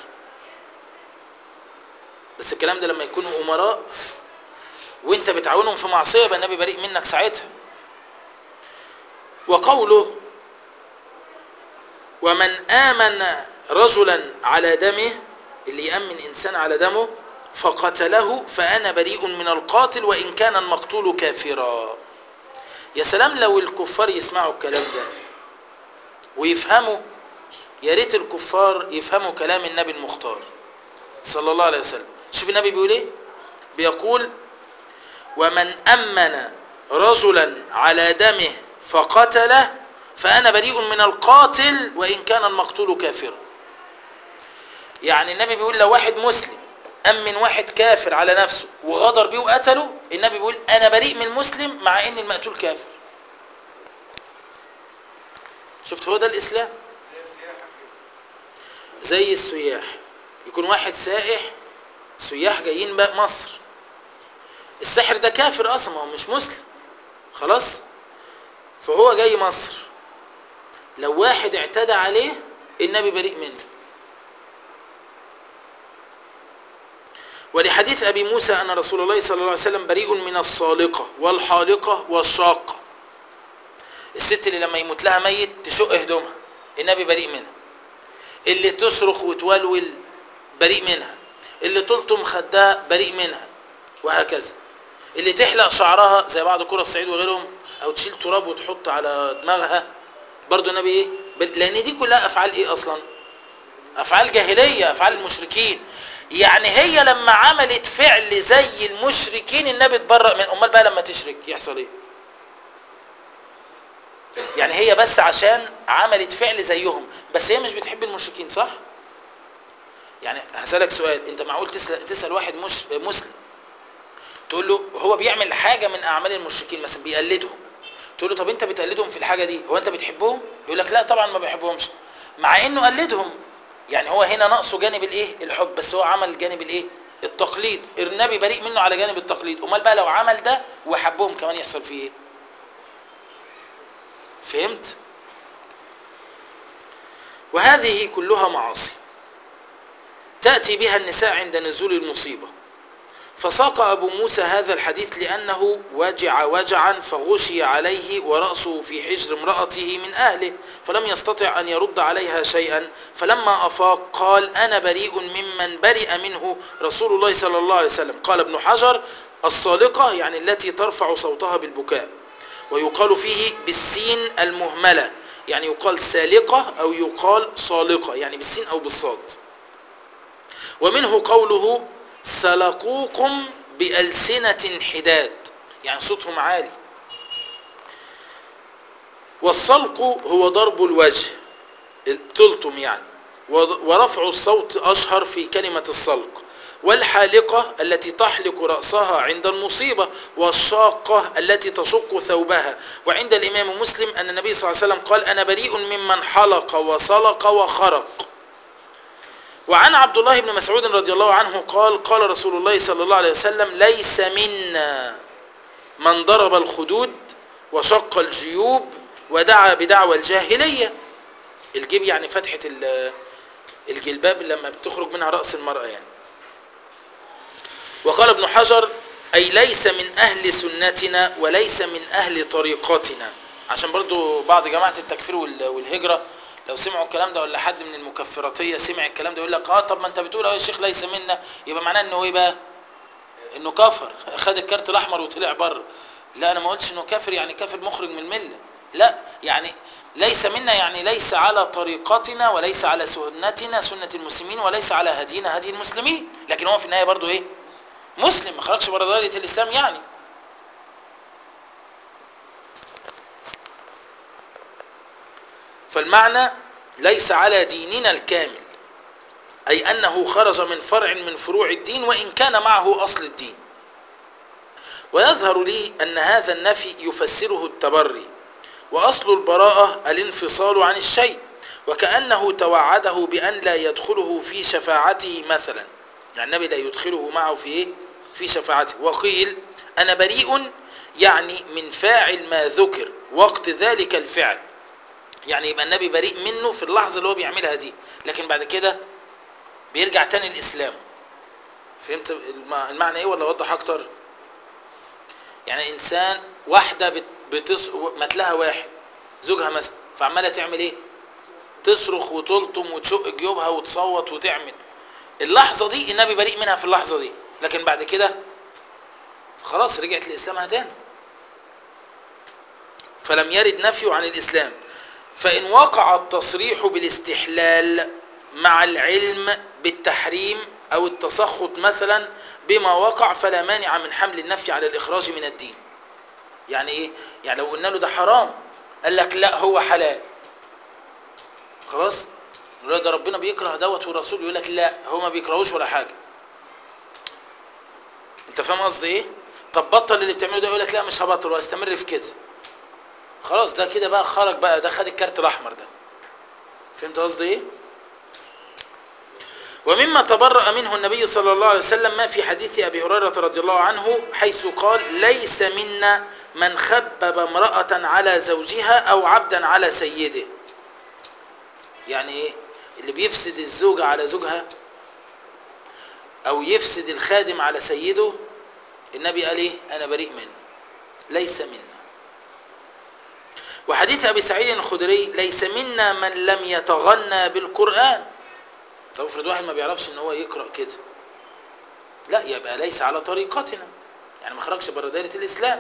بس الكلام ده لما يكونوا أمراء وانت بتعاونهم في معصية يبقى النبي بريء منك ساعتها وقوله ومن آمن رجلا على دمه اللي يأمن إنسان على دمه فقتله فأنا بريء من القاتل وإن كان المقتول كافرا يا سلام لو الكفار يسمعوا الكلام ده ويفهموا يا ريت الكفار يفهموا كلام النبي المختار صلى الله عليه وسلم شوف النبي بيقول ايه بيقول ومن أمن رجلا على دمه فقتله فأنا بريء من القاتل وإن كان المقتول كافرا يعني النبي بيقول لو واحد مسلم أمن واحد كافر على نفسه وغدر بيه وقتله النبي بيقول أنا بريء من المسلم مع إن المقتول كافر شفت هو ده الإسلام زي السياح يكون واحد سائح سياح جايين بقى مصر الساحر ده كافر اصلا هو مش مسلم خلاص فهو جاي مصر لو واحد اعتدى عليه النبي بريء منه ولحديث ابي موسى ان رسول الله صلى الله عليه وسلم بريء من الصالقه والحالقه والشاقه الست اللي لما يموت لها ميت تشق هدومها النبي بريء منها اللي تصرخ وتولول بريء منها اللي تلطم خدها بريء منها وهكذا اللي تحلق شعرها زي بعض كرة الصعيد وغيرهم او تشيل تراب وتحط على دماغها برضو النبي ايه لان دي كلها افعال ايه اصلا افعال جاهلية افعال المشركين يعني هي لما عملت فعل زي المشركين النبي اتبرأ من امال بقى لما تشرك يحصل ايه يعني هي بس عشان عملت فعل زيهم بس هي مش بتحب المشركين صح يعني هسألك سؤال انت معقول تسأل, تسأل واحد مش مسلم تقول له هو بيعمل حاجة من اعمال المشركين مثلا بيقلدهم تقول له طب انت بتقلدهم في الحاجة دي هو انت بتحبهم يقول لك لا طبعا ما بحبهمش مع انه قلدهم يعني هو هنا ناقصه جانب الايه الحب بس هو عمل جانب الايه التقليد النبي بريء منه على جانب التقليد امال بقى لو عمل ده وحبهم كمان يحصل فيه ايه فهمت وهذه كلها معاصي تأتي بها النساء عند نزول المصيبة فساق أبو موسى هذا الحديث لأنه وجع وجعا فغشي عليه ورأسه في حجر امرأته من أهله فلم يستطع أن يرد عليها شيئا فلما أفاق قال أنا بريء ممن برئ منه رسول الله صلى الله عليه وسلم قال ابن حجر الصالقة يعني التي ترفع صوتها بالبكاء ويقال فيه بالسين المهملة يعني يقال سالقة أو يقال صالقة يعني بالسين أو بالصاد ومنه قوله سلقوكم بألسنة حداد يعني صوتهم عالي والصلق هو ضرب الوجه تلطم يعني ورفع الصوت أشهر في كلمة الصلق والحالقة التي تحلق رأسها عند المصيبة والشاقة التي تشق ثوبها وعند الإمام مسلم أن النبي صلى الله عليه وسلم قال أنا بريء ممن حلق وصلق وخرق وعن عبد الله بن مسعود رضي الله عنه قال قال رسول الله صلى الله عليه وسلم ليس منا من ضرب الخدود وشق الجيوب ودعا بدعوى الجاهلية الجيب يعني فتحة الجلباب لما بتخرج منها رأس المرأة يعني وقال ابن حجر أي ليس من أهل سنتنا وليس من أهل طريقتنا عشان برضو بعض جماعة التكفير والهجرة لو سمعوا الكلام ده ولا حد من المكفراتية سمع الكلام ده يقول لك اه طب ما انت بتقول اه يا شيخ ليس منا يبقى معناه انه ايه بقى انه كفر خد الكارت الاحمر وطلع بره لا انا ما قلتش انه كافر يعني كافر مخرج من المله لا يعني ليس منا يعني ليس على طريقتنا وليس على سنتنا سنة المسلمين وليس على هدينا هدي المسلمين لكن هو في النهاية برضو ايه مسلم ما خرجش بره دائرة الاسلام يعني فالمعنى ليس على ديننا الكامل أي أنه خرج من فرع من فروع الدين وإن كان معه أصل الدين ويظهر لي أن هذا النفي يفسره التبري وأصل البراءة الانفصال عن الشيء وكأنه توعده بأن لا يدخله في شفاعته مثلا يعني النبي لا يدخله معه في إيه؟ في شفاعته وقيل أنا بريء يعني من فاعل ما ذكر وقت ذلك الفعل يعني يبقى النبي بريء منه في اللحظة اللي هو بيعملها دي لكن بعد كده بيرجع تاني الإسلام فهمت الم- المعنى ايه ولا اوضح اكتر يعني انسان واحدة بت- بتص... متلها واحد زوجها مثلا فعمالة تعمل ايه تصرخ وتلطم وتشق جيوبها وتصوت وتعمل اللحظة دي النبي بريء منها في اللحظة دي لكن بعد كده خلاص رجعت لإسلامها تاني فلم يرد نفي عن الإسلام فإن وقع التصريح بالاستحلال مع العلم بالتحريم أو التسخط مثلا بما وقع فلا مانع من حمل النفي على الإخراج من الدين يعني إيه؟ يعني لو قلنا له ده حرام قال لك لا هو حلال خلاص نقول له ده ربنا بيكره دوت ورسوله يقول لك لا هو ما بيكرهوش ولا حاجة انت فاهم قصدي ايه طب بطل اللي بتعمله ده يقول لك لا مش هبطل واستمر في كده خلاص ده كده بقى خرج بقى ده خد الكارت الاحمر ده فهمت قصدي ايه ومما تبرأ منه النبي صلى الله عليه وسلم ما في حديث أبي هريرة رضي الله عنه حيث قال ليس منا من خبب امرأة على زوجها أو عبدا على سيده يعني ايه اللي بيفسد الزوجة على زوجها أو يفسد الخادم على سيده النبي قال ايه أنا بريء منه ليس منا وحديث أبي سعيد الخدري ليس منا من لم يتغنى بالقرآن طب افرض واحد ما بيعرفش ان هو يقرأ كده لا يبقى ليس على طريقتنا يعني ما خرجش بره دائرة الإسلام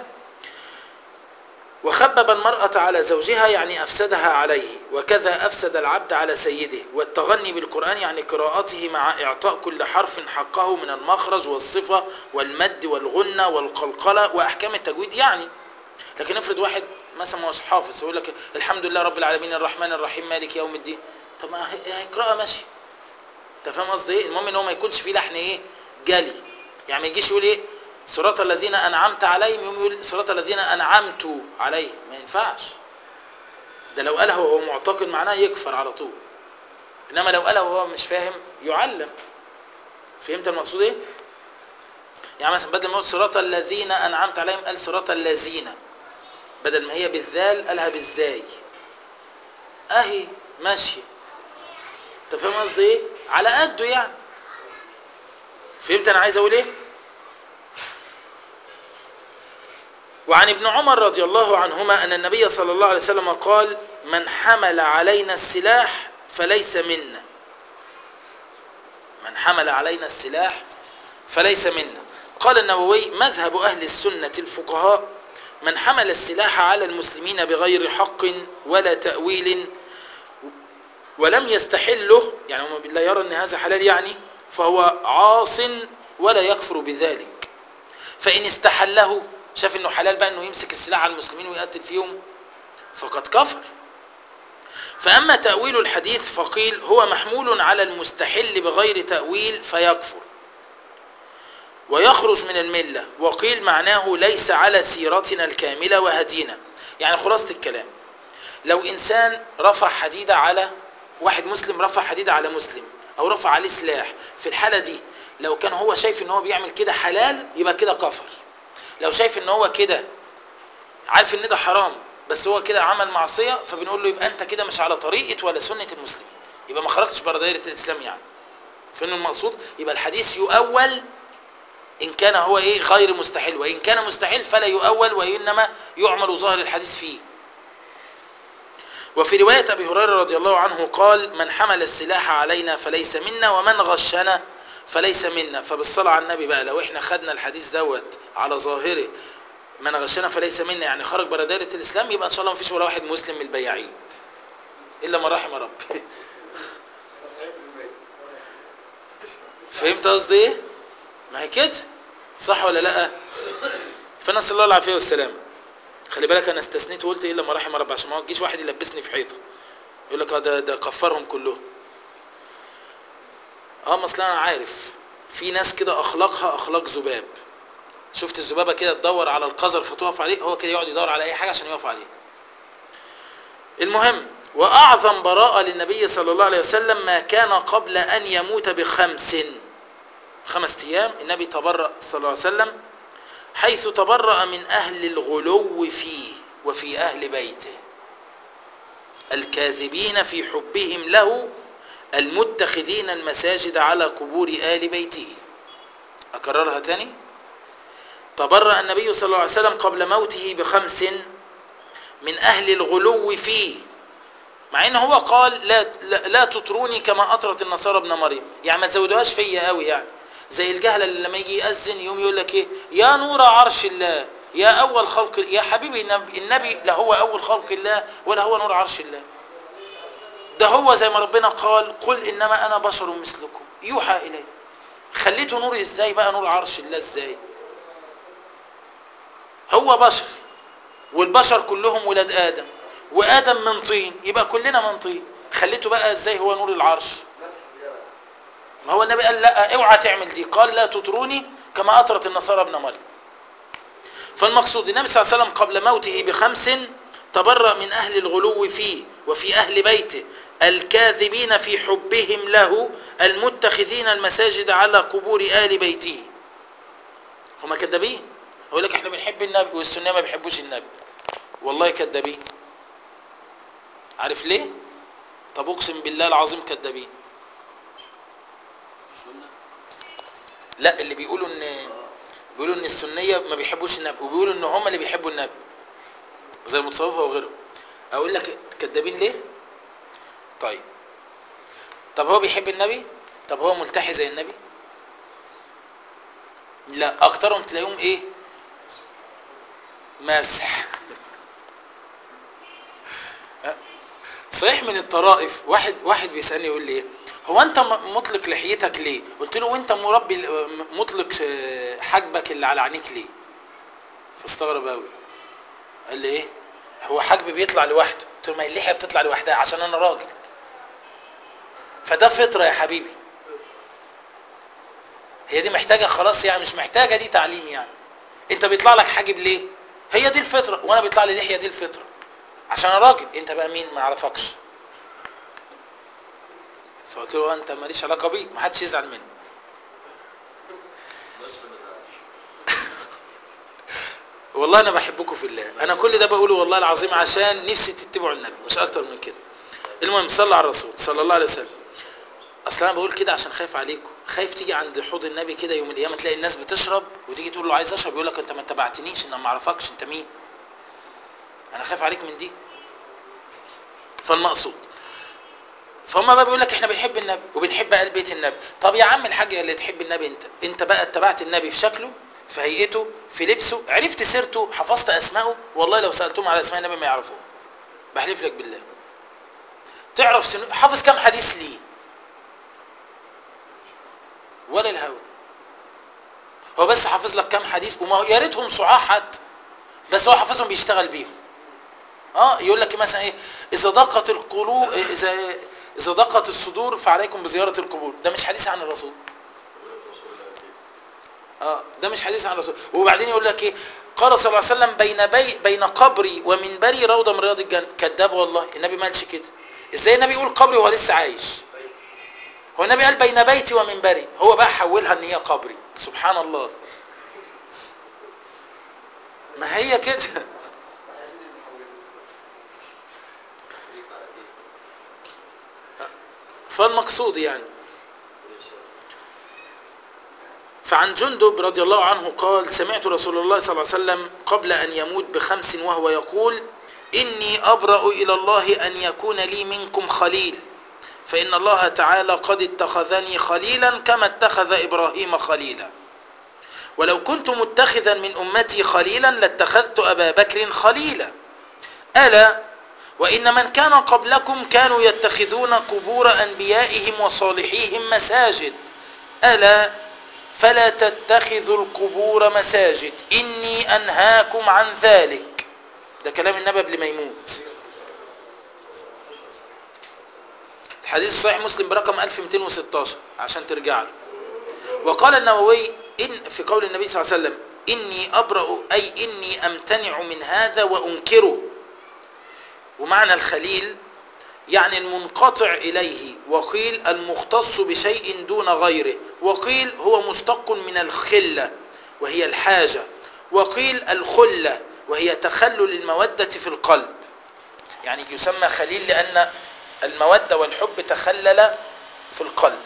وخبب المرأة على زوجها يعني أفسدها عليه وكذا أفسد العبد على سيده والتغني بالقرآن يعني قراءته مع إعطاء كل حرف حقه من المخرج والصفة والمد والغنة والقلقلة وأحكام التجويد يعني لكن افرض واحد مثلا ما هوش حافظ يقول لك الحمد لله رب العالمين الرحمن الرحيم مالك يوم الدين طب ما هي- هيقراها ماشي انت فاهم قصدي ايه المهم ان هو ما يكونش فيه لحن ايه جلي يعني ما يجيش يقول ايه صراط الذين انعمت عليهم يوم يقول صراط الذين انعمت عليهم ما ينفعش ده لو قالها وهو معتقد معناه يكفر على طول انما لو قالها وهو مش فاهم يعلم فهمت المقصود ايه يعني مثلا بدل ما يقول صراط الذين انعمت عليهم قال صراط الذين بدل ما هي بالذال قالها بالزاي اهي ماشيه انت فاهم قصدي ايه على قده يعني فهمت انا عايز اقول ايه وعن ابن عمر رضي الله عنهما ان النبي صلى الله عليه وسلم قال من حمل علينا السلاح فليس منا من حمل علينا السلاح فليس منا قال النووي مذهب اهل السنه الفقهاء من حمل السلاح على المسلمين بغير حق ولا تاويل ولم يستحله يعني هو لا يرى ان هذا حلال يعني فهو عاص ولا يكفر بذلك فان استحله شاف انه حلال بقى انه يمسك السلاح على المسلمين ويقتل فيهم فقد كفر فاما تاويل الحديث فقيل هو محمول على المستحل بغير تاويل فيكفر ويخرج من المله وقيل معناه ليس على سيرتنا الكامله وهدينا يعني خلاصه الكلام لو انسان رفع حديده على واحد مسلم رفع حديده على مسلم او رفع عليه سلاح في الحاله دي لو كان هو شايف ان هو بيعمل كده حلال يبقى كده كفر لو شايف ان هو كده عارف ان ده حرام بس هو كده عمل معصيه فبنقول له يبقى انت كده مش على طريقه ولا سنه المسلمين يبقى ما خرجتش بره دايره الاسلام يعني فين المقصود يبقى الحديث يؤول ان كان هو ايه غير مستحيل وان كان مستحيل فلا يؤول وانما يعمل ظاهر الحديث فيه وفي رواية أبي هريرة رضي الله عنه قال من حمل السلاح علينا فليس منا ومن غشنا فليس منا فبالصلاة على النبي بقى لو احنا خدنا الحديث دوت على ظاهره من غشنا فليس منا يعني خرج بره دائرة الإسلام يبقى إن شاء الله ما فيش ولا واحد مسلم من البياعين إلا من رحم ربي فهمت قصدي إيه؟ ما هي كده صح ولا لأ؟ فنسأل الله العافية والسلامة خلي بالك انا استثنيت وقلت الا ما رحم رب عشان ما يجيش واحد يلبسني في حيطه يقول لك آه ده ده كفرهم كلهم اه ما اصل انا عارف في ناس كده اخلاقها اخلاق ذباب شفت الذبابه كده تدور على القذر فتقف عليه هو كده يقعد يدور على اي حاجه عشان يقف عليه المهم واعظم براءه للنبي صلى الله عليه وسلم ما كان قبل ان يموت بخمس خمس ايام النبي تبرأ صلى الله عليه وسلم حيث تبرأ من اهل الغلو فيه وفي اهل بيته الكاذبين في حبهم له المتخذين المساجد على قبور آل بيته أكررها تاني تبرأ النبي صلى الله عليه وسلم قبل موته بخمس من أهل الغلو فيه مع ان هو قال لا, لا, لا تطروني كما أطرت النصارى ابن مريم يعني ما تزودوهاش فيا قوي يعني زي الجهل اللي لما يجي يأذن يوم يقول لك ايه يا نور عرش الله يا أول خلق يا حبيبي النبي, النبي لا هو أول خلق الله ولا هو نور عرش الله ده هو زي ما ربنا قال قل انما انا بشر مثلكم يوحى الي خليته نور ازاي بقى نور عرش الله ازاي هو بشر والبشر كلهم ولاد ادم وادم من طين يبقى كلنا من طين خليته بقى ازاي هو نور العرش ما هو النبي قال لا اوعى تعمل دي قال لا تطروني كما اطرت النصارى ابن مريم فالمقصود النبي صلى الله عليه وسلم قبل موته بخمس تبرأ من أهل الغلو فيه وفي أهل بيته الكاذبين في حبهم له المتخذين المساجد على قبور آل بيته هم كذابين يقول لك احنا بنحب النبي والسنة ما بيحبوش النبي والله كذابين عارف ليه طب اقسم بالله العظيم كذابين السنة لا اللي بيقولوا ان بيقولوا ان السنيه ما بيحبوش النبي وبيقولوا ان هم اللي بيحبوا النبي زي المتصوفه وغيرهم اقول لك كدابين ليه طيب طب هو بيحب النبي طب هو ملتحي زي النبي لا اكترهم تلاقيهم ايه ماسح صحيح من الطرائف واحد واحد بيسالني يقول لي ايه هو انت م- مطلق لحيتك ليه قلت له وانت مربي ال- مطلق ش- حاجبك اللي على عينيك ليه فاستغرب قوي قال لي ايه هو حاجبي بيطلع لوحده قلت له ما هي اللحيه بتطلع لوحدها عشان انا راجل فده فطره يا حبيبي هي دي محتاجه خلاص يعني مش محتاجه دي تعليم يعني انت بيطلع لك حاجب ليه هي دي الفطره وانا بيطلع لي لحيه دي الفطره عشان انا راجل انت بقى مين ما اعرفكش فقلت له انت ماليش علاقه بيك ما حدش يزعل مني بس ما تزعلش والله انا بحبكم في الله انا كل ده بقوله والله العظيم عشان نفسي تتبعوا النبي مش اكتر من كده المهم صلى على الرسول صلى الله عليه وسلم اصل انا بقول كده عشان خايف عليكم خايف تيجي عند حوض النبي كده يوم القيامه تلاقي الناس بتشرب وتيجي تقول له عايز اشرب يقول لك انت ما تبعتنيش انا ما اعرفكش انت مين انا خايف عليك من دي فالمقصود فهم بقى بيقول لك احنا بنحب النبي وبنحب اهل بيت النبي طب يا عم الحاج اللي تحب النبي انت انت بقى اتبعت النبي في شكله في هيئته في لبسه عرفت سيرته حفظت اسمائه والله لو سالتهم على اسماء النبي ما يعرفوه بحلف لك بالله تعرف سنو... حافظ كام حديث ليه ولا الهوى هو بس حافظ لك كام حديث وما يا ريتهم صحاح حتى بس هو حافظهم بيشتغل بيهم اه يقول لك مثلا ايه اذا ضاقت القلوب اذا اذا ضاقت الصدور فعليكم بزياره القبور ده مش حديث عن الرسول اه ده مش حديث عن الرسول وبعدين يقول لك ايه قال صلى الله عليه وسلم بين بي بين قبري ومنبري روضه من رياض الجنه كذاب والله النبي ما قالش كده ازاي النبي يقول قبري وهو لسه عايش هو النبي قال بين بيتي ومنبري هو بقى حولها ان هي قبري سبحان الله ما هي كده فالمقصود يعني فعن جندب رضي الله عنه قال سمعت رسول الله صلى الله عليه وسلم قبل أن يموت بخمس وهو يقول إني أبرأ إلى الله أن يكون لي منكم خليل فإن الله تعالى قد اتخذني خليلا كما اتخذ إبراهيم خليلا ولو كنت متخذا من أمتي خليلا لاتخذت أبا بكر خليلا ألا وإن من كان قبلكم كانوا يتخذون قبور أنبيائهم وصالحيهم مساجد ألا فلا تتخذوا القبور مساجد إني أنهاكم عن ذلك ده كلام النبي قبل ما يموت الحديث في صحيح مسلم برقم 1216 عشان ترجع له وقال النووي إن في قول النبي صلى الله عليه وسلم إني أبرأ أي إني أمتنع من هذا وأنكره ومعنى الخليل يعني المنقطع إليه وقيل المختص بشيء دون غيره وقيل هو مشتق من الخلة وهي الحاجة وقيل الخلة وهي تخلل المودة في القلب يعني يسمى خليل لأن المودة والحب تخلل في القلب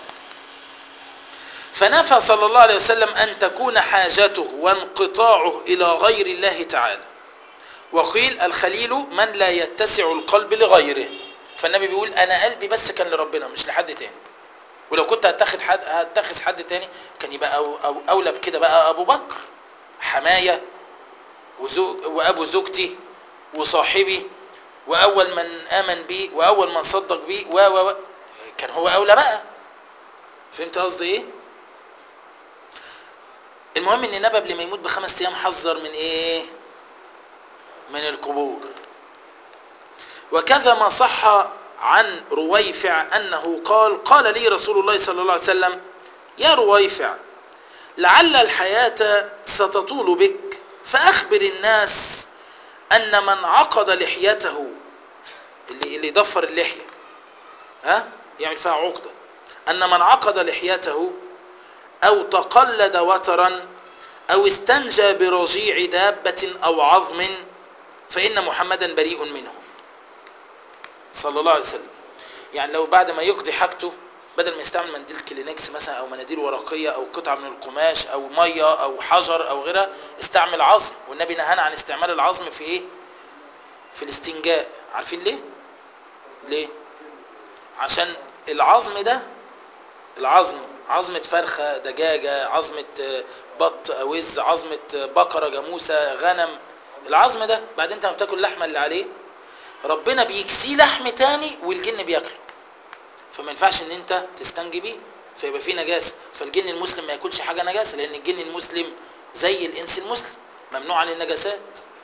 فنفى صلى الله عليه وسلم أن تكون حاجته وانقطاعه إلى غير الله تعالى وقيل الخليل من لا يتسع القلب لغيره فالنبي بيقول أنا قلبي بس كان لربنا مش لحد تاني ولو كنت هتاخد حد هتخذ حد تاني كان يبقى أو أو أولى بكده بقى أبو بكر حماية وزوج وأبو زوجتي وصاحبي وأول من آمن بي وأول من صدق بي و و و كان هو أولى بقى فهمت قصدي إيه؟ المهم ان النبي قبل ما يموت بخمس ايام حذر من ايه من القبور وكذا ما صح عن رويفع انه قال قال لي رسول الله صلى الله عليه وسلم يا رويفع لعل الحياة ستطول بك فأخبر الناس أن من عقد لحيته اللي, اللي ضفر اللحية ها يعمل فيها عقدة أن من عقد لحيته أو تقلد وترا أو استنجى برجيع دابة أو عظم فإن محمدا بريء منه صلى الله عليه وسلم يعني لو بعد ما يقضي حاجته بدل ما يستعمل منديل كلينكس مثلا أو مناديل ورقية أو قطعة من القماش أو مية أو حجر أو غيرها استعمل عظم والنبي نهانا عن استعمال العظم في إيه؟ في الاستنجاء عارفين ليه؟ ليه؟ عشان العظم ده العظم عظمة فرخة دجاجة عظمة بط أوز عظمة بقرة جاموسة غنم العظم ده بعدين انت لما بتاكل اللحمة اللي عليه ربنا بيكسيه لحم تاني والجن بياكله فما ينفعش ان انت تستنجي بيه فيبقى فيه نجاسة فالجن المسلم ما ياكلش حاجة نجاسة لان الجن المسلم زي الانس المسلم ممنوع عن النجاسات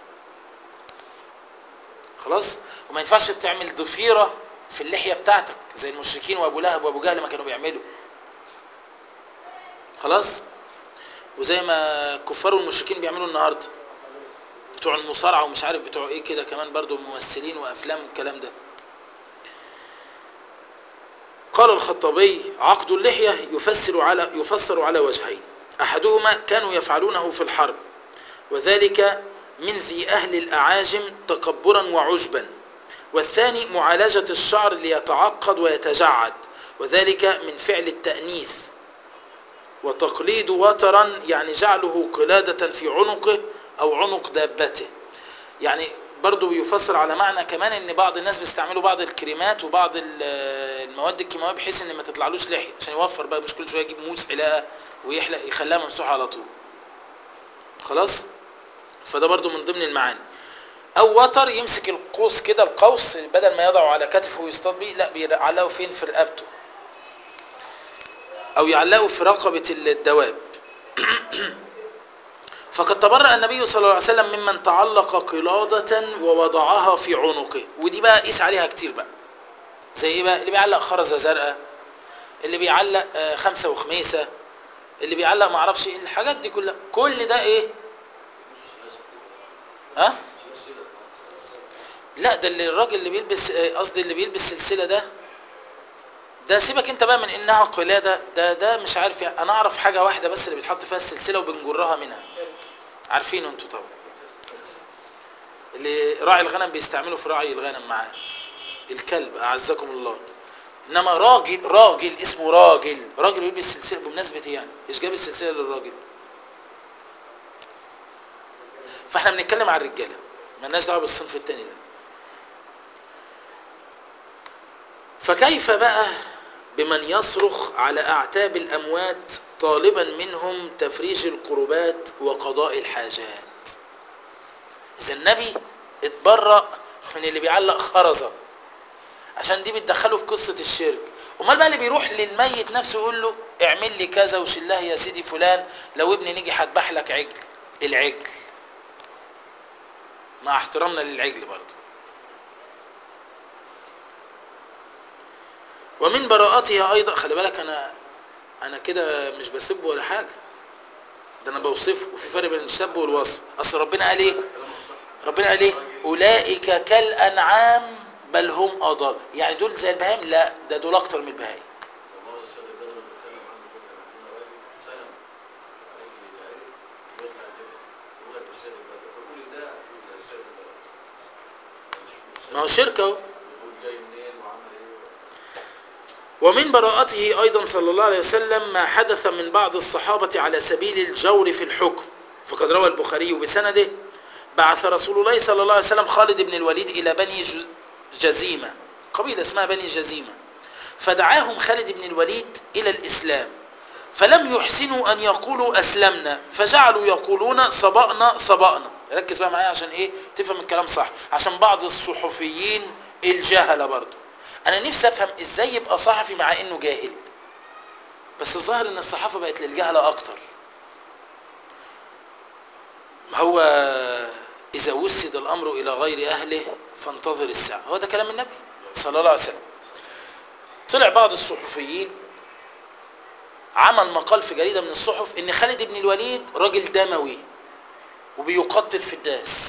خلاص وما ينفعش تعمل ضفيرة في اللحية بتاعتك زي المشركين وابو لهب وابو جهل ما كانوا بيعملوا خلاص وزي ما الكفار والمشركين بيعملوا النهارده بتوع المصارعه ومش عارف بتوع ايه كده كمان برضو ممثلين وافلام والكلام ده قال الخطابي عقد اللحيه يفسر على يفسر على وجهين احدهما كانوا يفعلونه في الحرب وذلك من ذي اهل الاعاجم تكبرا وعجبا والثاني معالجه الشعر ليتعقد ويتجعد وذلك من فعل التانيث وتقليد وترا يعني جعله قلادة في عنقه أو عنق دابته يعني برضو بيفسر على معنى كمان ان بعض الناس بيستعملوا بعض الكريمات وبعض المواد الكيماويه بحيث ان ما تطلعلوش لحيه عشان يوفر بقى مش كل شويه يجيب موس علاقه ويحلق يخليها ممسوحه على طول خلاص فده برضو من ضمن المعاني او وتر يمسك القوس كده القوس بدل ما يضعه على كتفه ويصطاد بيه لا بيعلقه فين في رقبته او يعلقوا في رقبة الدواب فقد تبرأ النبي صلى الله عليه وسلم ممن تعلق قلادة ووضعها في عنقه ودي بقى قيس عليها كتير بقى زي ايه بقى اللي بيعلق خرزة زرقاء اللي بيعلق خمسة وخميسة اللي بيعلق معرفش ايه الحاجات دي كلها كل ده ايه ها لا ده اللي الراجل اللي بيلبس قصدي اللي بيلبس سلسلة ده ده سيبك انت بقى من انها قلادة ده ده مش عارف يعني انا اعرف حاجة واحدة بس اللي بيتحط فيها السلسلة وبنجرها منها عارفينه انتوا طبعا اللي راعي الغنم بيستعملوا في راعي الغنم معاه الكلب اعزكم الله انما راجل راجل اسمه راجل راجل يلبس سلسلة بمناسبة ايه يعني ايش جاب السلسلة للراجل فاحنا بنتكلم عن الرجالة مالناش دعوه بالصنف التاني ده فكيف بقى بمن يصرخ على أعتاب الأموات طالبا منهم تفريج القربات وقضاء الحاجات إذا النبي اتبرأ من اللي بيعلق خرزة عشان دي بتدخله في قصة الشرك امال بقى اللي بيروح للميت نفسه يقول له اعمل لي كذا وشلها يا سيدي فلان لو ابني نيجي هذبح لك عجل العجل مع احترامنا للعجل برضه ومن براءته ايضا خلي بالك انا انا كده مش بسبه ولا حاجه ده انا بوصفه وفي فرق بين السب والوصف اصل ربنا قال ايه ربنا قال ايه اولئك كالانعام بل هم اضل يعني دول زي البهائم لا ده دول اكتر من البهائم ومرة السيد البدوي بيتكلم عنه كده عندنا واحد سلم عايز يتعرف ويطلع كده يقول لك السيد البدوي بقول ده يقول السيد البدوي مش ما هو شركه اهو يقول جاي منين وعمل ايه ومن براءته أيضا صلى الله عليه وسلم ما حدث من بعض الصحابة على سبيل الجور في الحكم فقد روى البخاري بسنده بعث رسول الله صلى الله عليه وسلم خالد بن الوليد إلى بني ج- جزيمة قبيلة اسمها بني جزيمة فدعاهم خالد بن الوليد إلى الإسلام فلم يحسنوا أن يقولوا أسلمنا فجعلوا يقولون صبأنا صبأنا ركز بقى معايا عشان إيه تفهم الكلام صح عشان بعض الصحفيين الجهلة برضه أنا نفسي أفهم إزاي يبقى صحفي مع إنه جاهل بس الظاهر إن الصحافة بقت للجهلة أكتر هو إذا وسد الأمر إلى غير أهله فانتظر الساعة هو ده كلام النبي صلى الله عليه وسلم طلع بعض الصحفيين عمل مقال في جريدة من الصحف إن خالد بن الوليد راجل دموي وبيقتل في الداس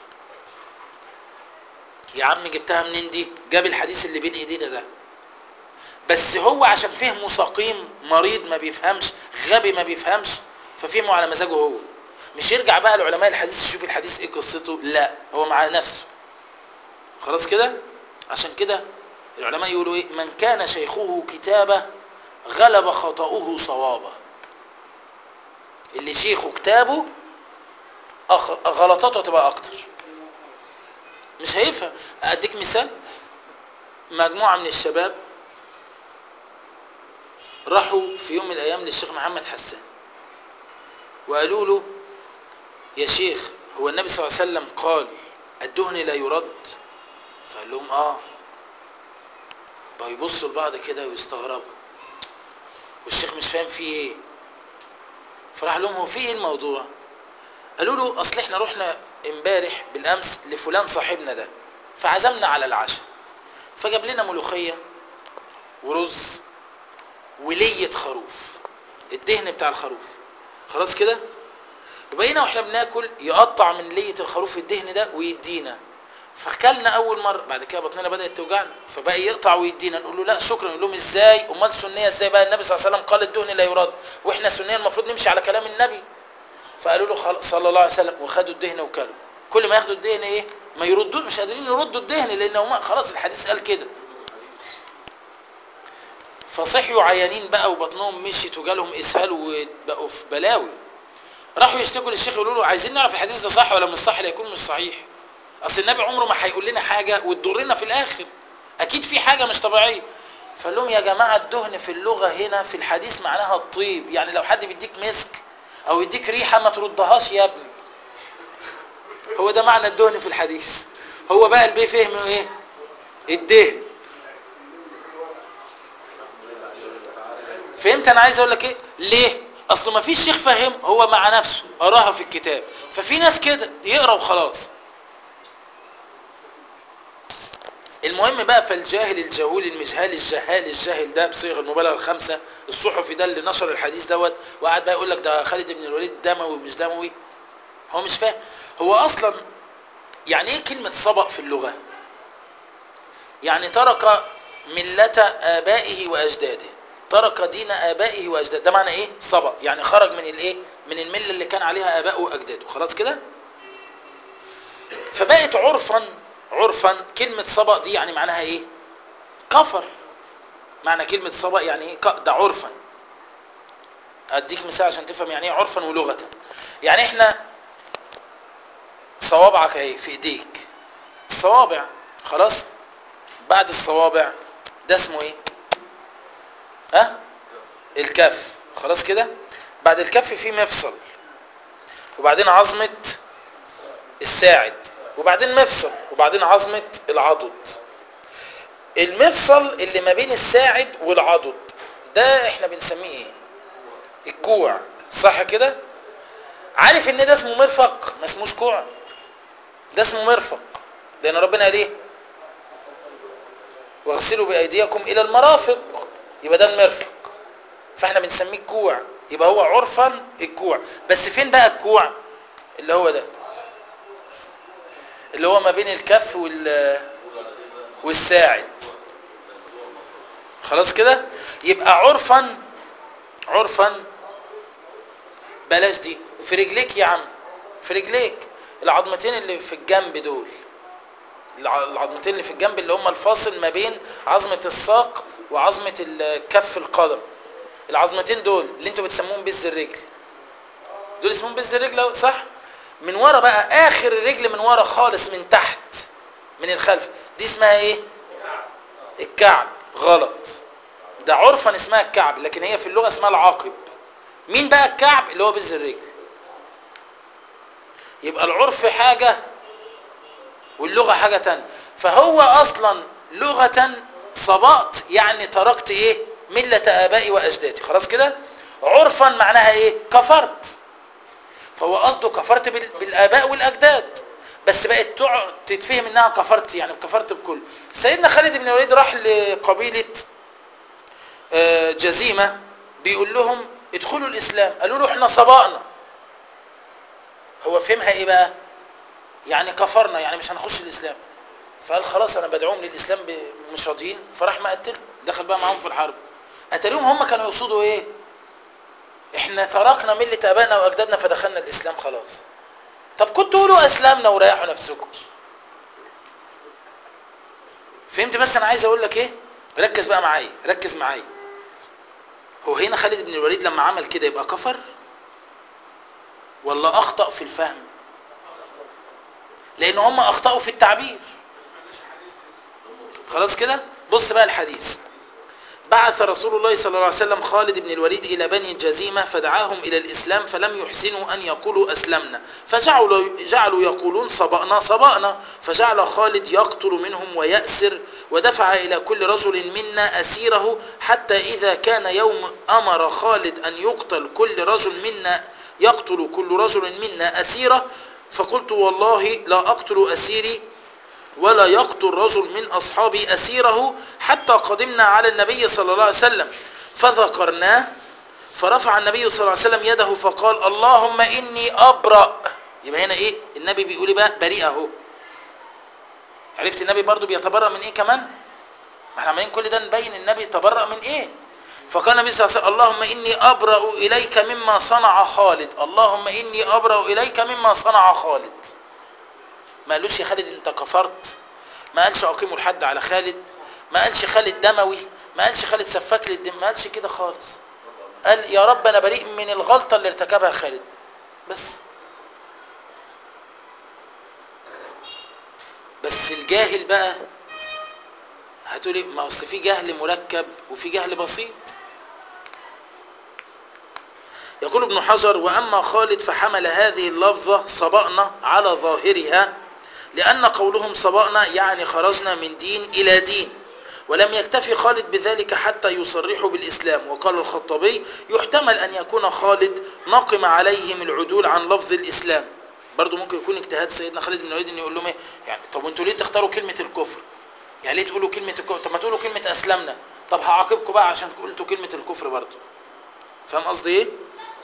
يا عم جبتها منين دي جاب الحديث اللي بين ايدينا ده بس هو عشان فهمه سقيم مريض ما بيفهمش غبي ما بيفهمش ففهمه على مزاجه هو مش يرجع بقى لعلماء الحديث يشوف الحديث ايه قصته لا هو مع نفسه خلاص كده عشان كده العلماء يقولوا ايه من كان شيخه كتابه غلب خطأه صوابه اللي شيخه كتابه أخ... غلطاته هتبقى اكتر مش هيفهم اديك مثال مجموعه من الشباب راحوا في يوم من الايام للشيخ محمد حسان وقالوا له يا شيخ هو النبي صلى الله عليه وسلم قال الدهن لا يرد فقال لهم اه بقوا يبصوا لبعض كده ويستغربوا والشيخ مش فاهم فيه ايه فراح لهم هو في ايه الموضوع قالوا له اصل احنا رحنا امبارح بالامس لفلان صاحبنا ده فعزمنا على العشاء فجاب لنا ملوخيه ورز وليه خروف الدهن بتاع الخروف خلاص كده وبقينا واحنا بناكل يقطع من ليه الخروف الدهن ده ويدينا فكلنا اول مره بعد كده بطننا بدات توجعنا فبقى يقطع ويدينا نقول له لا شكرا نقول لهم ازاي امال سنيه ازاي بقى النبي صلى الله عليه وسلم قال الدهن لا يرد واحنا سنيه المفروض نمشي على كلام النبي فقالوا له خلاص صلى الله عليه وسلم وخدوا الدهن وكلوا كل ما ياخدوا الدهن ايه ما يردوا مش قادرين يردوا الدهن لان هم خلاص الحديث قال كده فصحيوا عيانين بقى وبطنهم مشيت وجالهم اسهال وبقوا في بلاوي راحوا يشتكوا للشيخ يقولوا له عايزين نعرف الحديث ده صح ولا مش صح لا يكون مش صحيح اصل النبي عمره ما هيقول لنا حاجه وتضرنا في الاخر اكيد في حاجه مش طبيعيه فقال لهم يا جماعه الدهن في اللغه هنا في الحديث معناها الطيب يعني لو حد بيديك مسك او يديك ريحه ما تردهاش يا ابني هو ده معنى الدهن في الحديث هو بقى البيه فهمه ايه الدهن فهمت انا عايز اقول لك ايه ليه اصله ما فيش شيخ فاهم هو مع نفسه قراها في الكتاب ففي ناس كده يقرا وخلاص المهم بقى فالجاهل الجهول المجهال الجهال الجاهل ده بصيغ المبالغه الخمسه الصحفي ده اللي نشر الحديث دوت وقعد بقى يقول لك ده خالد بن الوليد دموي مش دموي هو مش فاهم هو اصلا يعني ايه كلمه سبق في اللغه يعني ترك مله ابائه واجداده ترك دين ابائه واجداده ده معنى ايه سبق يعني خرج من الايه من المله اللي كان عليها ابائه واجداده خلاص كده فبقت عرفا عرفا كلمة سبق دي يعني معناها ايه كفر معنى كلمة سبق يعني ايه ك- ده عرفا اديك مثال عشان تفهم يعني ايه عرفا ولغة يعني احنا صوابعك اهي في ايديك الصوابع خلاص بعد الصوابع ده اسمه ايه ها الكف خلاص كده بعد الكف في مفصل وبعدين عظمة الساعد وبعدين مفصل وبعدين عظمة العضد المفصل اللي ما بين الساعد والعضد ده احنا بنسميه ايه الكوع صح كده عارف ان ده اسمه مرفق ما اسموش كوع ده اسمه مرفق لان ربنا قال ايه واغسلوا بايديكم الى المرافق يبقى ده المرفق فاحنا بنسميه الكوع يبقى هو عرفا الكوع بس فين بقى الكوع اللي هو ده اللي هو ما بين الكف وال والساعد خلاص كده يبقى عرفا عرفا بلاش دي في رجليك يا عم في رجليك العظمتين اللي في الجنب دول الع- العظمتين اللي في الجنب اللي هم الفاصل ما بين عظمة الساق وعظمة ال- كف القدم العظمتين دول اللي انتوا بتسموهم بز الرجل دول اسمهم بز الرجل أهو، صح من ورا بقى اخر الرجل من ورا خالص من تحت من الخلف دي اسمها ايه الكعب غلط ده عرفا اسمها الكعب لكن هي في اللغة اسمها العاقب مين بقى الكعب اللي هو بز الرجل يبقى العرف حاجة واللغة حاجة تانية فهو أصلا لغة صبأت يعني تركت إيه ملة آبائي وأجدادي خلاص كده عرفا معناها إيه كفرت فهو قصده كفرت بال- بالآباء والأجداد بس بقت تع- تتفهم انها كفرت يعني كفرت بكل سيدنا خالد بن الوليد راح لقبيلة آه، جزيمة بيقول لهم ادخلوا الإسلام قالوا له احنا صبأنا هو فهمها ايه بقى يعني كفرنا يعني مش هنخش الإسلام فقال خلاص انا بدعوهم للإسلام ب- مش راضيين فراح مقتلهم دخل بقى معاهم في الحرب قتلوهم هم كانوا يقصدوا ايه احنا تركنا ملة ابائنا واجدادنا فدخلنا الاسلام خلاص طب كنتوا قولوا اسلامنا وريحوا نفسكم فهمت بس انا عايز اقول لك ايه ركز بقى معايا ركز معايا هو هنا خالد بن الوليد لما عمل كده يبقى كفر ولا اخطأ في الفهم لان هم اخطأوا في التعبير خلاص كده بص بقى الحديث بعث رسول الله صلى الله عليه وسلم خالد بن الوليد إلى بني الجزيمة فدعاهم إلى الإسلام فلم يحسنوا أن يقولوا أسلمنا فجعلوا جعلوا يقولون صبأنا صبأنا فجعل خالد يقتل منهم ويأسر ودفع إلى كل رجل منا أسيره حتى إذا كان يوم أمر خالد أن يقتل كل رجل منا يقتل كل رجل منا أسيره فقلت والله لا أقتل أسيري ولا يقتل رجل من أصحابي أسيره حتى قدمنا على النبي صلى الله عليه وسلم فذكرناه فرفع النبي صلى الله عليه وسلم يده فقال اللهم إني أبرأ يبقى هنا إيه النبي بيقول إيه بقى بريء أهو عرفت النبي برضو بيتبرأ من إيه كمان ما احنا عمالين كل ده نبين النبي تبرأ من إيه فقال النبي صلى الله عليه وسلم اللهم إني أبرأ إليك مما صنع خالد اللهم إني أبرأ إليك مما صنع خالد ما قالوش يا خالد انت كفرت ما قالش اقيموا الحد على خالد ما قالش خالد دموي ما قالش خالد سفاك للدم ما قالش كده خالص قال يا رب انا بريء من الغلطه اللي ارتكبها خالد بس بس الجاهل بقى هتقولي ما اصل في جهل مركب وفي جهل بسيط يقول ابن حجر واما خالد فحمل هذه اللفظه صبأنا على ظاهرها لأن قولهم صبأنا يعني خرجنا من دين إلى دين ولم يكتفي خالد بذلك حتى يصرحوا بالإسلام وقال الخطابي يحتمل أن يكون خالد نقم عليهم العدول عن لفظ الإسلام برضو ممكن يكون اجتهاد سيدنا خالد بن الوليد ان يقول لهم ايه يعني طب وانتوا ليه تختاروا كلمة الكفر يعني ليه تقولوا كلمة الكفر طب ما تقولوا كلمة أسلمنا طب هعاقبكم بقى عشان قلتوا كلمة الكفر برضو فاهم قصدي ايه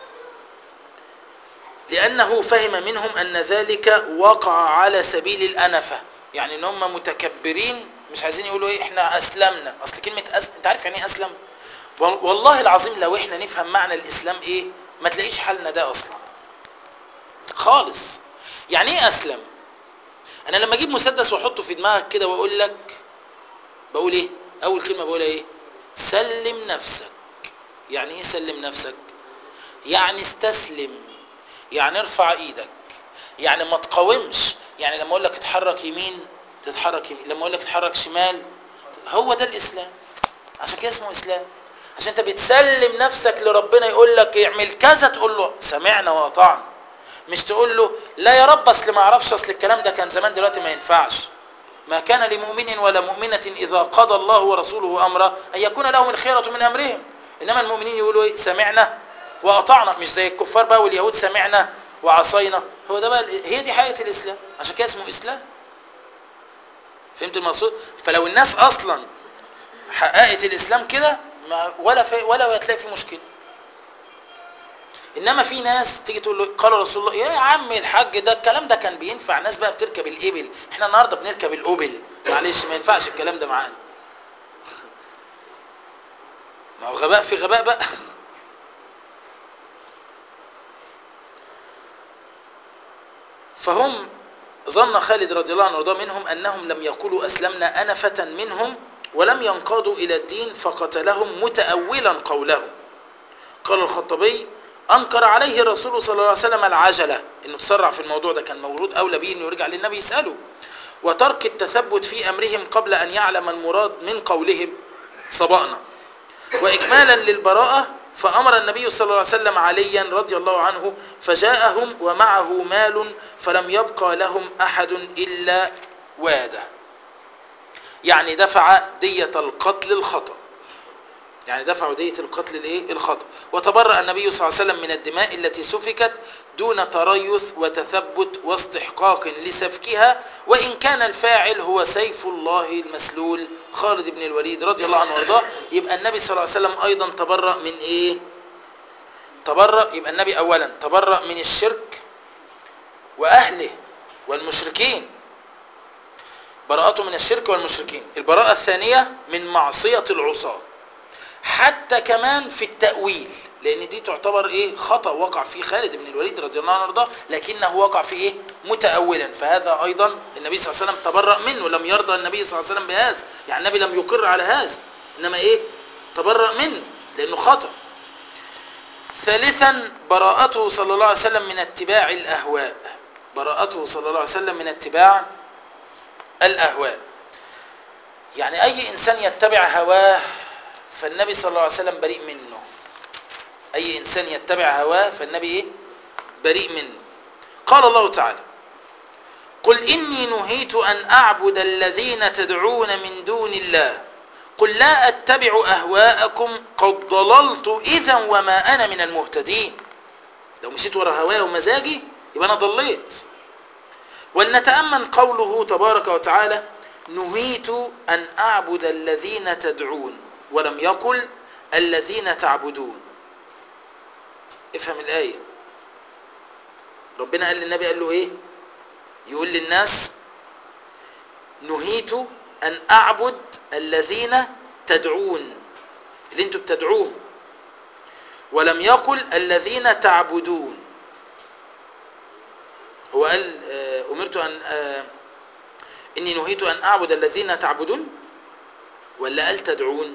لأنه فهم منهم أن ذلك وقع على سبيل الأنفة يعني ان هم متكبرين مش عايزين يقولوا ايه احنا أسلمنا أصل كلمة أس... انت عارف يعني ايه أسلم وال- والله العظيم لو احنا نفهم معنى الإسلام ايه ما تلاقيش حالنا ده أصلا خالص يعني ايه أسلم أنا لما أجيب مسدس وأحطه في دماغك كده وأقول لك بقول ايه أول كلمة بقولها ايه سلم نفسك يعني ايه سلم نفسك يعني استسلم يعني ارفع ايدك يعني ما تقاومش يعني لما اقول لك اتحرك يمين تتحرك يمين لما اقول لك اتحرك شمال هو ده الاسلام عشان كده اسمه اسلام عشان انت بتسلم نفسك لربنا يقول لك اعمل كذا تقول له سمعنا واطعنا مش تقول له لا يا رب اصل ما اعرفش اصل الكلام ده كان زمان دلوقتي ما ينفعش ما كان لمؤمن ولا مؤمنة إذا قضى الله ورسوله أمرا أن يكون لهم الخيرة من أمرهم إنما المؤمنين يقولوا إيه سمعنا وأطعنا مش زي الكفار بقى واليهود سمعنا وعصينا هو ده بقى هي دي حقيقة الإسلام عشان كده اسمه إسلام فهمت المقصود فلو الناس أصلا حققت الاسلام كده ما- ولا في ولا هتلاقي في مشكله انما في ناس تيجي تقول له قال رسول الله يا عم الحاج ده الكلام ده كان بينفع ناس بقى بتركب الابل احنا النهارده بنركب الاوبل معلش ما ينفعش الكلام ده معانا ما هو غباء في غباء بقى فهم ظن خالد رضي الله عنه وارضاه منهم انهم لم يقولوا اسلمنا انفه منهم ولم ينقادوا الى الدين فقتلهم متاولا قولهم قال الخطبي انكر عليه الرسول صلى الله عليه وسلم العجله انه تسرع في الموضوع ده كان مورود اولى به انه يرجع للنبي يساله وترك التثبت في امرهم قبل ان يعلم المراد من قولهم سبقنا واكمالا للبراءه فامر النبي صلى الله عليه وسلم عليا رضي الله عنه فجاءهم ومعه مال فلم يبقى لهم احد الا واده يعني دفع ديه القتل الخطأ يعني دفعوا دية القتل الايه الخطأ وتبرأ النبي صلى الله عليه وسلم من الدماء التي سفكت دون تريث وتثبت واستحقاق لسفكها وإن كان الفاعل هو سيف الله المسلول خالد بن الوليد رضي الله عنه وارضاه يبقى النبي صلى الله عليه وسلم أيضا تبرأ من إيه تبرأ يبقى النبي أولا تبرأ من الشرك وأهله والمشركين براءته من الشرك والمشركين البراءة الثانية من معصية العصاه حتى كمان في التأويل لأن دي تعتبر إيه خطأ وقع فيه خالد بن الوليد رضي الله عنه وارضاه لكنه وقع فيه إيه متأولا فهذا أيضا النبي صلى الله عليه وسلم تبرأ منه لم يرضى النبي صلى الله عليه وسلم بهذا يعني النبي لم يقر على هذا إنما إيه تبرأ منه لأنه خطأ ثالثا براءته صلى الله عليه وسلم من اتباع الأهواء براءته صلى الله عليه وسلم من اتباع الأهواء يعني أي إنسان يتبع هواه فالنبي صلى الله عليه وسلم بريء منه أي إنسان يتبع هواه فالنبي إيه؟ بريء منه قال الله تعالى قل إني نهيت أن أعبد الذين تدعون من دون الله قل لا أتبع أهواءكم قد ضللت إذا وما أنا من المهتدين لو مشيت ورا هواي ومزاجي يبقى أنا ضليت ولنتأمن قوله تبارك وتعالى نهيت أن أعبد الذين تدعون ولم يقل الذين تعبدون افهم الآية ربنا قال للنبي قال له ايه يقول للناس نهيت أن أعبد الذين تدعون اللي انتوا بتدعوهم ولم يقل الذين تعبدون هو قال آه، أمرت أن آه، إني نهيت أن أعبد الذين تعبدون ولا قال تدعون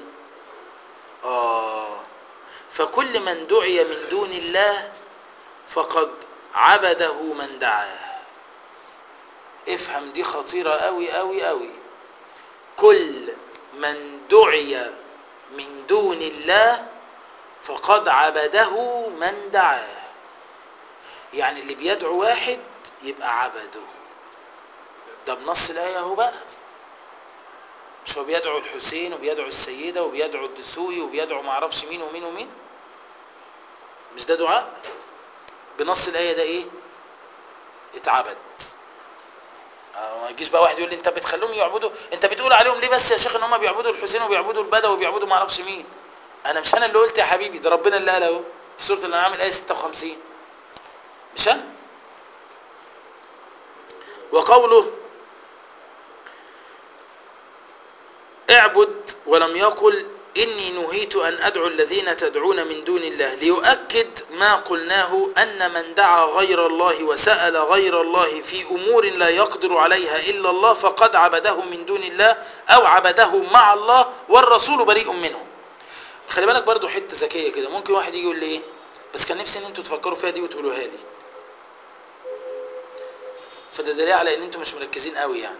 آه فكل من دعي من دون الله فقد عبده من دعاه افهم دي خطيرة قوي قوي قوي كل من دعي من دون الله فقد عبده من دعاه يعني اللي بيدعو واحد يبقى عبده ده بنص الآية اهو بقى مش هو بيدعو الحسين وبيدعو السيدة وبيدعو الدسوقي وبيدعو معرفش مين ومين ومين مش ده دعاء بنص الآية ده ايه اتعبد آه، ما يجيش بقى واحد يقول لي انت بتخليهم يعبدوا انت بتقول عليهم ليه بس يا شيخ ان هم بيعبدوا الحسين وبيعبدوا البدوي وبيعبدوا ما اعرفش مين انا مش انا اللي قلت يا حبيبي ده ربنا اللي قال اهو في سوره الانعام الايه 56 مش انا وقوله اعبد ولم يقل إني نهيت أن أدعو الذين تدعون من دون الله ليؤكد ما قلناه أن من دعا غير الله وسأل غير الله في أمور لا يقدر عليها إلا الله فقد عبده من دون الله أو عبده مع الله والرسول بريء منه خلي بالك برضو حتة ذكية كده ممكن واحد يجي يقول لي إيه بس كان نفسي ان انتوا تفكروا فيها دي وتقولوها لي فده دليل على ان انتوا مش مركزين قوي يعني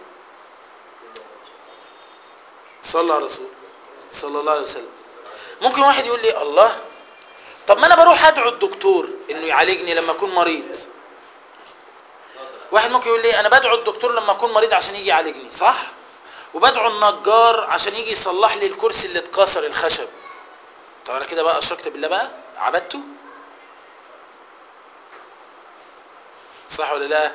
صلى على رسول صلى الله عليه وسلم ممكن واحد يقول لي الله طب ما انا بروح ادعو الدكتور انه يعالجني لما اكون مريض واحد ممكن يقول لي انا بدعو الدكتور لما اكون مريض عشان يجي يعالجني صح وبدعو النجار عشان يجي يصلح لي الكرسي اللي اتكسر الخشب طب انا كده بقى اشركت بالله بقى عبدته صح ولا لا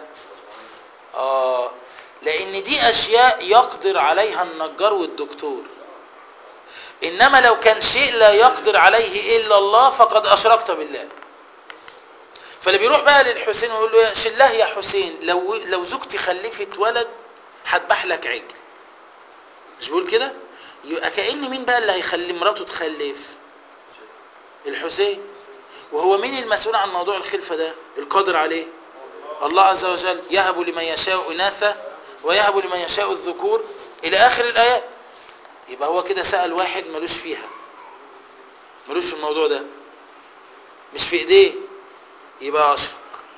اه لان دي اشياء يقدر عليها النجار والدكتور انما لو كان شيء لا يقدر عليه الا الله فقد اشركت بالله فاللي بيروح بقى للحسين ويقول له يا شله يا حسين لو لو زوجتي خلفت ولد هذبح لك عجل مش بيقول كده يبقى كأن مين بقى اللي هيخلي مراته تخلف الحسين وهو مين المسؤول عن موضوع الخلفة ده القادر عليه الله عز وجل يهب لمن يشاء إناثا ويهب لمن يشاء الذكور إلى آخر الآيات يبقى هو كده سأل واحد ملوش فيها ملوش في الموضوع ده مش في ايديه يبقى أشرك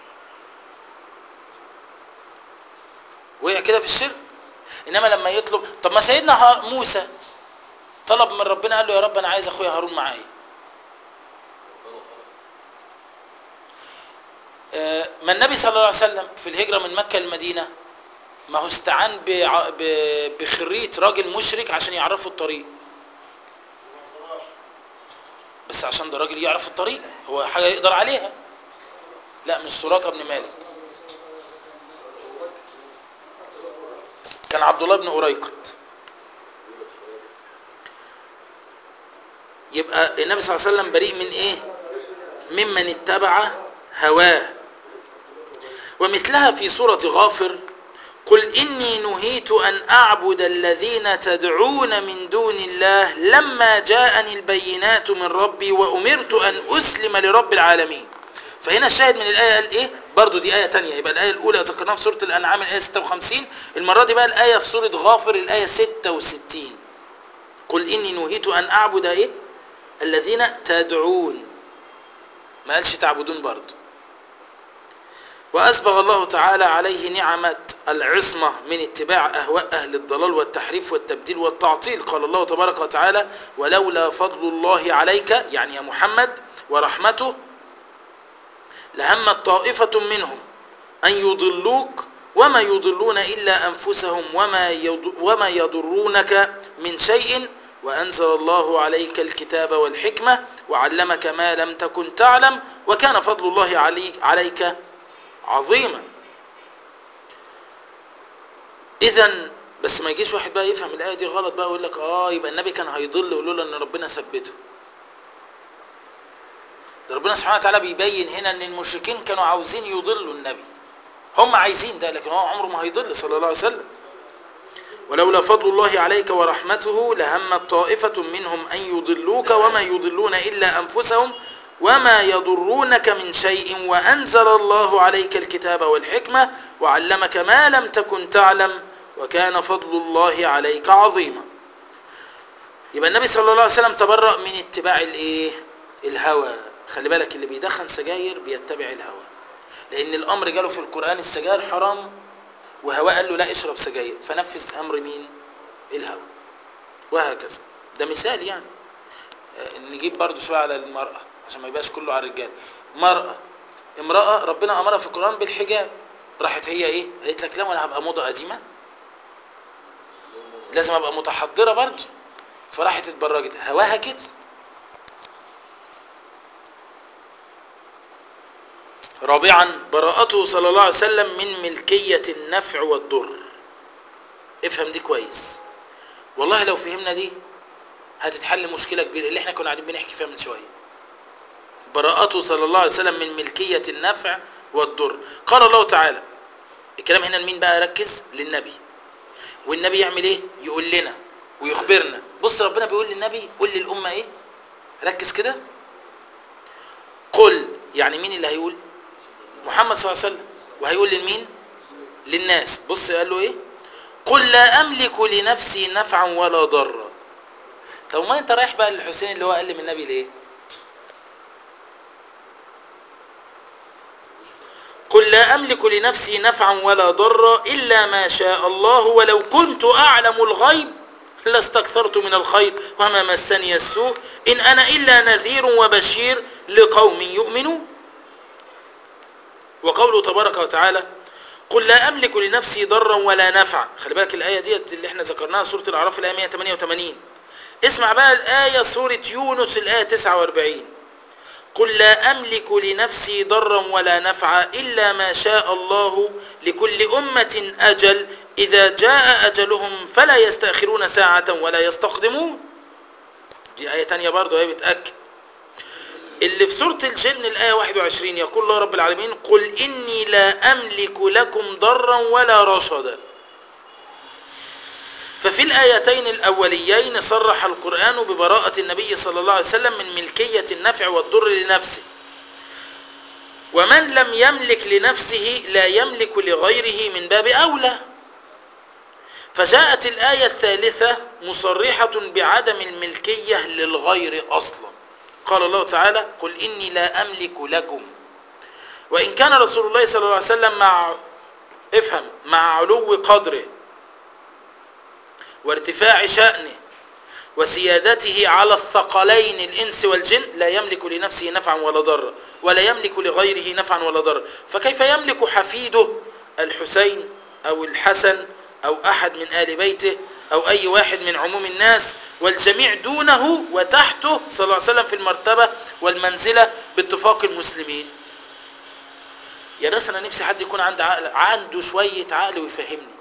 وقع كده في الشرك انما لما يطلب طب ما سيدنا ها- موسى طلب من ربنا قال له يا رب انا عايز اخويا هارون معايا آه، ما النبي صلى الله عليه وسلم في الهجرة من مكة للمدينة ما هو استعان بع- ب- بخريت راجل مشرك عشان يعرفوا الطريق بس عشان ده راجل يعرف الطريق هو حاجة يقدر عليها لا مش سراقة بن مالك كان عبد الله بن أريقط يبقى النبي صلى الله عليه وسلم بريء من ايه ممن اتبع هواه ومثلها في سورة غافر قل إني نهيت أن أعبد الذين تدعون من دون الله لما جاءني البينات من ربي وأمرت أن أسلم لرب العالمين فهنا الشاهد من الآية قال إيه برضو دي آية تانية يبقى الآية الأولى ذكرناها في سورة الأنعام الآية 56 المرة دي بقى الآية في سورة غافر الآية 66 قل إني نهيت أن أعبد إيه الذين تدعون ما قالش تعبدون برضو وأسبغ الله تعالى عليه نعمة العصمة من اتباع أهواء أهل الضلال والتحريف والتبديل والتعطيل قال الله تبارك وتعالى ولولا فضل الله عليك يعني يا محمد ورحمته لهمت طائفة منهم أن يضلوك وما يضلون إلا أنفسهم وما, يض وما يضرونك من شيء وأنزل الله عليك الكتاب والحكمة وعلمك ما لم تكن تعلم وكان فضل الله عليك, عليك عظيما اذا بس ما يجيش واحد بقى يفهم الايه دي غلط بقى ويقول لك اه يبقى النبي كان هيضل لولا ان ربنا ثبته ده ربنا سبحانه وتعالى بيبين هنا ان المشركين كانوا عاوزين يضلوا النبي هم عايزين ده لكن هو عمره ما هيضل صلى الله عليه وسلم ولولا فضل الله عليك ورحمته لهمت طائفة منهم أن يضلوك وما يضلون إلا أنفسهم وما يضرونك من شيء وأنزل الله عليك الكتاب والحكمة وعلمك ما لم تكن تعلم وكان فضل الله عليك عظيما يبقى النبي صلى الله عليه وسلم تبرأ من اتباع الايه الهوى خلي بالك اللي بيدخن سجاير بيتبع الهوى لان الامر جاله في القرآن السجاير حرام وهواه قال له لا اشرب سجاير فنفذ امر مين الهوى وهكذا ده مثال يعني آه، نجيب برضو شوية على المرأة عشان ما يبقاش كله على الرجال مرأة امرأة ربنا أمرها في القرآن بالحجاب راحت هي ايه قالت لك لا وانا هبقى موضة قديمة لازم ابقى متحضرة برضو فراحت اتبرجت هواها كده رابعا براءته صلى الله عليه وسلم من ملكية النفع والضر افهم دي كويس والله لو فهمنا دي هتتحل مشكلة كبيرة اللي احنا كنا قاعدين بنحكي فيها من شوية براءته صلى الله عليه وسلم من ملكية النفع والضر قال الله تعالى الكلام هنا لمين بقى ركز للنبي والنبي يعمل ايه يقول لنا ويخبرنا بص ربنا بيقول للنبي قول للأمة ايه ركز كده قل يعني مين اللي هيقول محمد صلى الله عليه وسلم وهيقول لمين للناس بص قال له ايه قل لا املك لنفسي نفعا ولا ضرا طب ما انت رايح بقى للحسين اللي هو قال من النبي ليه قل لا أملك لنفسي نفعا ولا ضرا إلا ما شاء الله ولو كنت أعلم الغيب لاستكثرت من الخير وما مسني السوء إن أنا إلا نذير وبشير لقوم يؤمنون وقوله تبارك وتعالى قل لا أملك لنفسي ضرا ولا نفعا خلي بالك الآية دي اللي احنا ذكرناها سورة الأعراف الآية 188 اسمع بقى الآية سورة يونس الآية 49 قل لا أملك لنفسي ضرا ولا نفعا إلا ما شاء الله لكل أمة أجل إذا جاء أجلهم فلا يستأخرون ساعة ولا يستقدمون دي آية تانية برضه هي بتأكد اللي في سورة الجن الآية 21 يقول الله رب العالمين قل إني لا أملك لكم ضرا ولا رشدا ففي الآيتين الأوليين صرح القرآن ببراءة النبي صلى الله عليه وسلم من ملكية النفع والضر لنفسه ومن لم يملك لنفسه لا يملك لغيره من باب أولى فجاءت الآية الثالثة مصرحة بعدم الملكية للغير أصلا قال الله تعالى قل إني لا أملك لكم وإن كان رسول الله صلى الله عليه وسلم مع افهم مع علو قدره وارتفاع شأنه وسيادته على الثقلين الإنس والجن لا يملك لنفسه نفعا ولا ضرا ولا يملك لغيره نفعا ولا ضرا فكيف يملك حفيده الحسين أو الحسن أو أحد من آل بيته أو أي واحد من عموم الناس والجميع دونه وتحته صلى الله عليه وسلم في المرتبة والمنزلة باتفاق المسلمين يا ناس أنا نفسي حد يكون عنده عقل عنده شوية عقل ويفهمني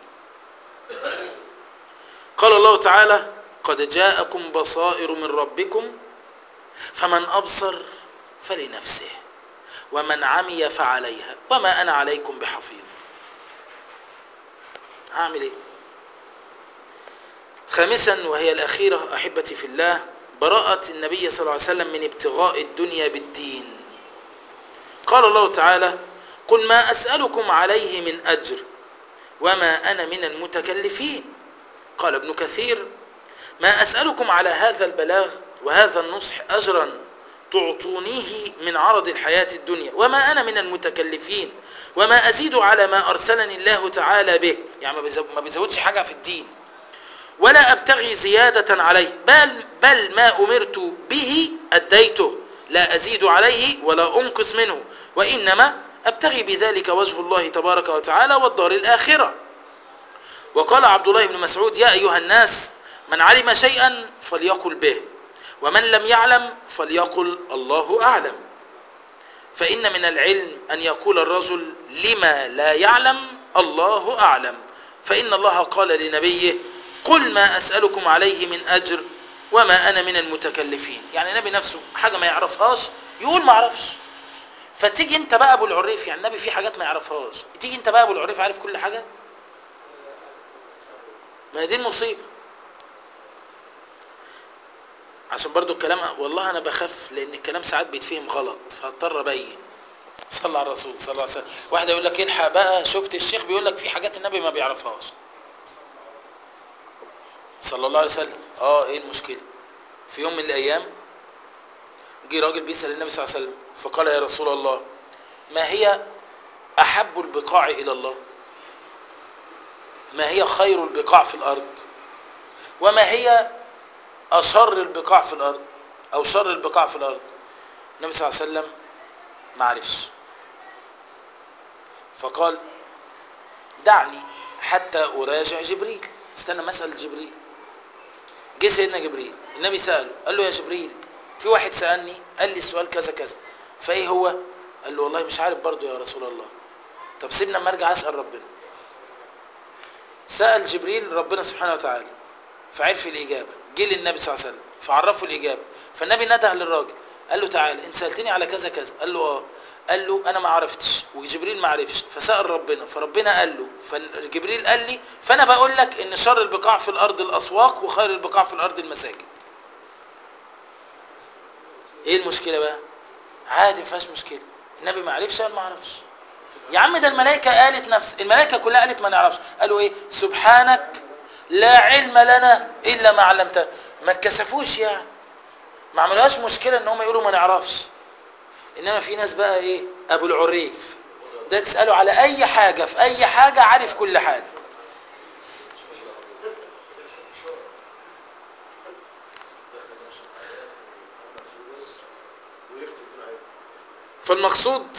قال الله تعالى قد جاءكم بصائر من ربكم فمن أبصر فلنفسه ومن عمي فعليها وما أنا عليكم بحفيظ هعمل ايه خامسا وهي الأخيرة أحبتي في الله براءة النبي صلى الله عليه وسلم من ابتغاء الدنيا بالدين قال الله تعالى قل ما أسألكم عليه من أجر وما أنا من المتكلفين قال ابن كثير ما أسألكم على هذا البلاغ وهذا النصح أجرا تعطونيه من عرض الحياة الدنيا وما أنا من المتكلفين وما أزيد على ما أرسلني الله تعالى به يعني ما بيزودش حاجة في الدين ولا أبتغي زيادة عليه بل, بل ما أمرت به أديته لا أزيد عليه ولا أنقص منه وإنما أبتغي بذلك وجه الله تبارك وتعالى والدار الآخرة وقال عبد الله بن مسعود يا أيها الناس من علم شيئا فليقل به ومن لم يعلم فليقل الله أعلم فإن من العلم أن يقول الرجل لما لا يعلم الله أعلم فإن الله قال لنبيه قل ما أسألكم عليه من أجر وما أنا من المتكلفين يعني النبي نفسه حاجة ما يعرفهاش يقول ما عرفش فتيجي انت بقى ابو العريف يعني النبي في حاجات ما يعرفهاش تيجي انت بقى ابو العريف عارف كل حاجة ما هي دي المصيبة عشان برضو الكلام والله انا بخاف لان الكلام ساعات بيتفهم غلط فاضطر ابين صلى على الرسول صلى الله عليه وسلم واحد يقول لك الحق بقى شفت الشيخ بيقول لك في حاجات النبي ما بيعرفهاش صلى الله عليه وسلم اه ايه المشكله في يوم من الايام جه راجل بيسال النبي صلى الله عليه وسلم فقال يا رسول الله ما هي احب البقاع الى الله ما هي خير البقاع في الارض وما هي أشر البقاع في الأرض أو شر البقاع في الأرض النبي صلى الله عليه وسلم ما عرفش فقال دعني حتى أراجع جبريل استنى مسأل جبريل جه سيدنا جبريل النبي سأله قال له يا جبريل في واحد سألني قال لي السؤال كذا كذا فإيه هو قال له والله مش عارف برضه يا رسول الله طب سيبنا اما ارجع أسأل ربنا سأل جبريل ربنا سبحانه وتعالى فعرف الإجابة جه للنبي صلى الله عليه وسلم فعرفه الإجابة فالنبي نده للراجل قال له تعالى انت سألتني على كذا كذا قال له اه قال له انا ما عرفتش وجبريل ما عرفش فسأل ربنا فربنا قال له فجبريل قال لي فانا بقول لك ان شر البقاع في الارض الاسواق وخير البقاع في الارض المساجد ايه المشكلة بقى عادي ما فيهاش مشكلة النبي ما عرفش قال ما عرفش يا عم ده الملائكة قالت نفس الملائكة كلها قالت ما نعرفش قالوا ايه سبحانك لا علم لنا الا ما علمتنا ما اتكسفوش يعني ما عملوهاش مشكله ان هم يقولوا ما نعرفش انما في ناس بقى ايه ابو العريف ده تساله على اي حاجه في اي حاجه عارف كل حاجه فالمقصود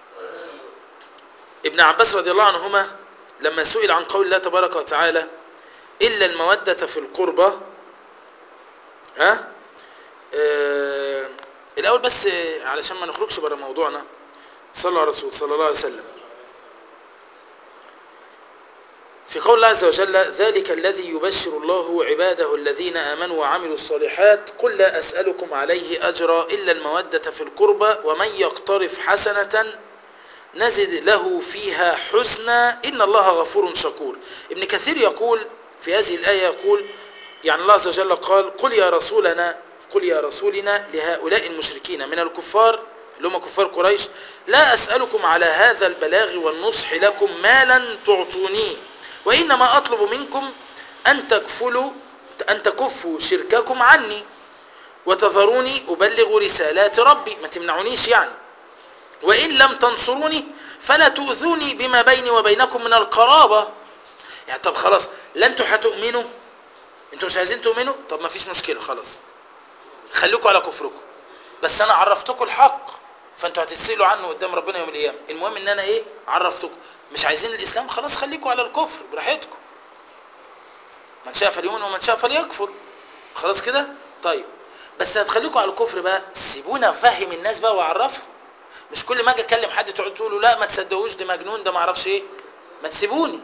ابن عباس رضي الله عنهما لما سئل عن قول الله تبارك وتعالى إلا المودة في القربة ها آه الأول بس علشان ما نخرجش بره موضوعنا صلى على الرسول صلى الله عليه وسلم في في قول الله عز وجل ذلك الذي يبشر الله عباده الذين آمنوا وعملوا الصالحات قل لا أسألكم عليه أجرا إلا المودة في القربى ومن يقترف حسنة نزد له فيها حسنا إن الله غفور شكور ابن كثير يقول في هذه الآية يقول يعني الله عز وجل قال قل يا رسولنا قل يا رسولنا لهؤلاء المشركين من الكفار اللي هم كفار قريش لا أسألكم على هذا البلاغ والنصح لكم مالا تعطونيه وإنما أطلب منكم أن تكفلوا أن تكفوا شرككم عني وتذروني أبلغ رسالات ربي ما تمنعونيش يعني وإن لم تنصروني فلا تؤذوني بما بيني وبينكم من القرابة يعني طب خلاص لا انتوا هتؤمنوا انتوا مش عايزين تؤمنوا طب ما فيش مشكلة خلاص خليكم على كفركم بس انا عرفتكم الحق فانتوا هتتسألوا عنه قدام ربنا يوم القيامة المهم ان انا ايه عرفتكم مش عايزين الاسلام خلاص خليكم على الكفر براحتكم من شاء فليؤمن ومن شاء فليكفر خلاص كده طيب بس هتخليكم على الكفر بقى سيبونا افهم الناس بقى واعرفهم مش كل ما اجي اكلم حد تقعد تقول له لا ما تصدقوش ده مجنون ده ما اعرفش ايه ما تسيبوني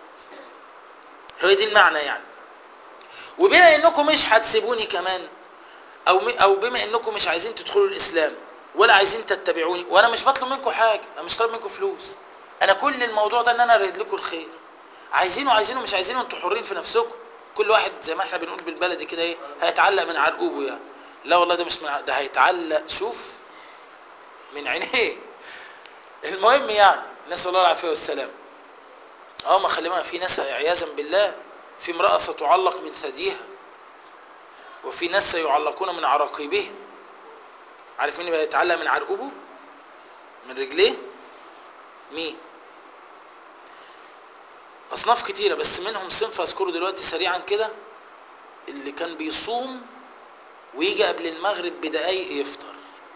هي دي المعنى يعني وبما انكم مش هتسيبوني كمان او م- او بما انكم مش عايزين تدخلوا الاسلام ولا عايزين تتبعوني وانا مش بطلب منكم حاجه انا مش طالب منكم فلوس انا كل الموضوع ده ان انا اريد لكم الخير عايزينه عايزينه مش عايزينه انتوا حرين في نفسكم كل واحد زي ما احنا بنقول بالبلدي كده ايه هيتعلق من عرقوبه يعني لا والله ده مش من ع- ده هيتعلق شوف من عينيه المهم يعني نسال الله العافيه والسلام اه ما خلي بالك في ناس عياذا بالله في امراه ستعلق من ثديها وفي ناس سيعلقون من عراقيبهم عارف مين اللي بيتعلق من عرقوبه من رجليه مين اصناف كتيره بس منهم صنف اذكره دلوقتي سريعا كده اللي كان بيصوم ويجي قبل المغرب بدقايق يفطر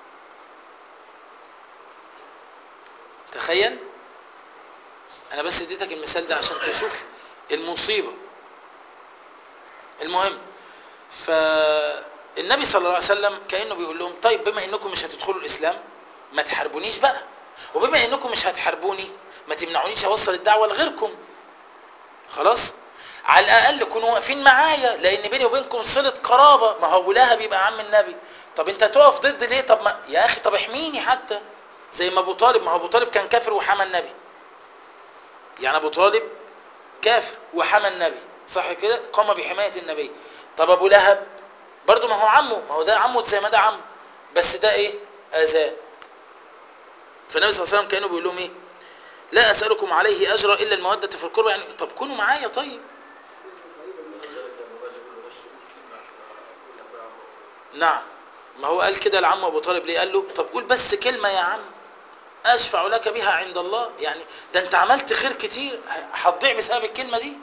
تخيل انا بس اديتك المثال ده عشان تشوف المصيبه المهم فالنبي صلى الله عليه وسلم كانه بيقول لهم طيب بما انكم مش هتدخلوا الاسلام ما تحاربونيش بقى وبما انكم مش هتحاربوني ما تمنعونيش اوصل الدعوه لغيركم خلاص على الاقل كونوا واقفين معايا لان بيني وبينكم صله قرابه ما هو ابو لهب يبقى عم النبي طب انت تقف ضد ليه طب ما يا اخي طب احميني حتى زي ما ابو طالب ما هو ابو طالب كان كافر وحمى النبي يعني ابو طالب كافر وحمى النبي صح كده قام بحمايه النبي طب ابو لهب برضه ما هو عمه ما هو ده عمه زي ما ده عمه بس ده ايه اذاه فالنبي صلى الله عليه وسلم كانه بيقول لهم ايه لا اسالكم عليه اجرا الا الموده في القربى يعني طب كونوا معايا طيب ولذلك لما باجي اقول له بس قول كلمه عشان اقول لك بقى عمرو. نعم ما هو قال كده لعم ابو طالب ليه قال له طب قول بس كلمه يا عم اشفع لك بها عند الله يعني ده انت عملت خير كتير هتضيع بسبب الكلمه دي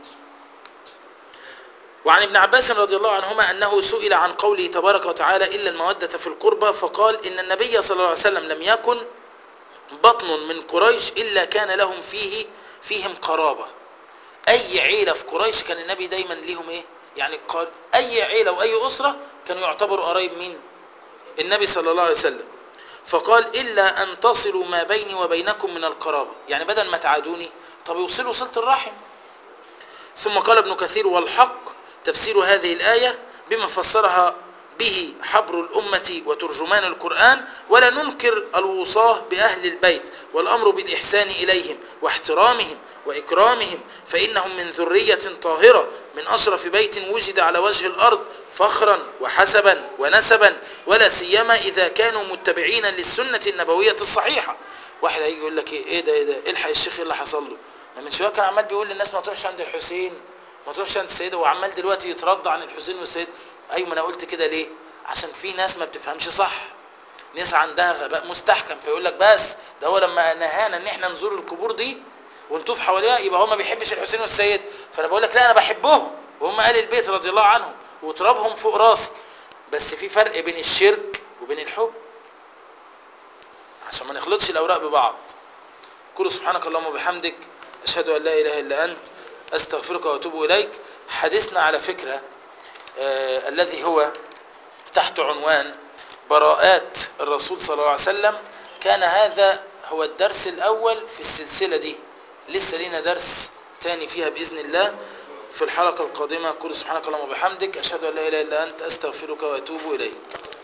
وعن ابن عباس رضي الله عنهما انه سئل عن قوله تبارك وتعالى الا الموده في القربى فقال ان النبي صلى الله عليه وسلم لم يكن بطن من قريش الا كان لهم فيه فيهم قرابه اي عيله في قريش كان النبي دايما ليهم ايه يعني قال اي عيله واي اسره كانوا يعتبروا قرايب مين النبي صلى الله عليه وسلم فقال الا ان تصلوا ما بيني وبينكم من القرابه يعني بدل ما تعادوني طب يوصلوا صله الرحم ثم قال ابن كثير والحق تفسير هذه الايه بما فسرها به حبر الامه وترجمان القران ولا ننكر الوصاه باهل البيت والامر بالاحسان اليهم واحترامهم واكرامهم فانهم من ذريه طاهره من اشرف بيت وجد على وجه الارض فخرا وحسبا ونسبا ولا سيما اذا كانوا متبعين للسنه النبويه الصحيحه واحد هيجي يقول لك ايه ايه ده ايه ده الحق الشيخ ايه اللي حصل له ما من شويه كان عمال بيقول للناس ما تروحش عند الحسين ما تروحش عند السيده وعمال دلوقتي يترضى عن الحسين والسيد ايوه ما انا قلت كده ليه عشان في ناس ما بتفهمش صح ناس عندها غباء مستحكم فيقول لك بس ده هو لما نهانا ان احنا نزور القبور دي ونطوف حواليها يبقى هو ما بيحبش الحسين والسيد فانا بقول لك لا انا بحبهم وهم اهل البيت رضي الله عنهم وترابهم فوق راسي بس في فرق بين الشرك وبين الحب عشان ما نخلطش الاوراق ببعض كل سبحانك اللهم وبحمدك اشهد ان لا اله الا انت استغفرك واتوب اليك حديثنا على فكره آه الذي هو تحت عنوان براءات الرسول صلى الله عليه وسلم كان هذا هو الدرس الاول في السلسله دي لسه لينا درس تاني فيها بإذن الله في الحلقة القادمة كل سبحانك اللهم وبحمدك أشهد أن لا إله إلا أنت أستغفرك وأتوب إليك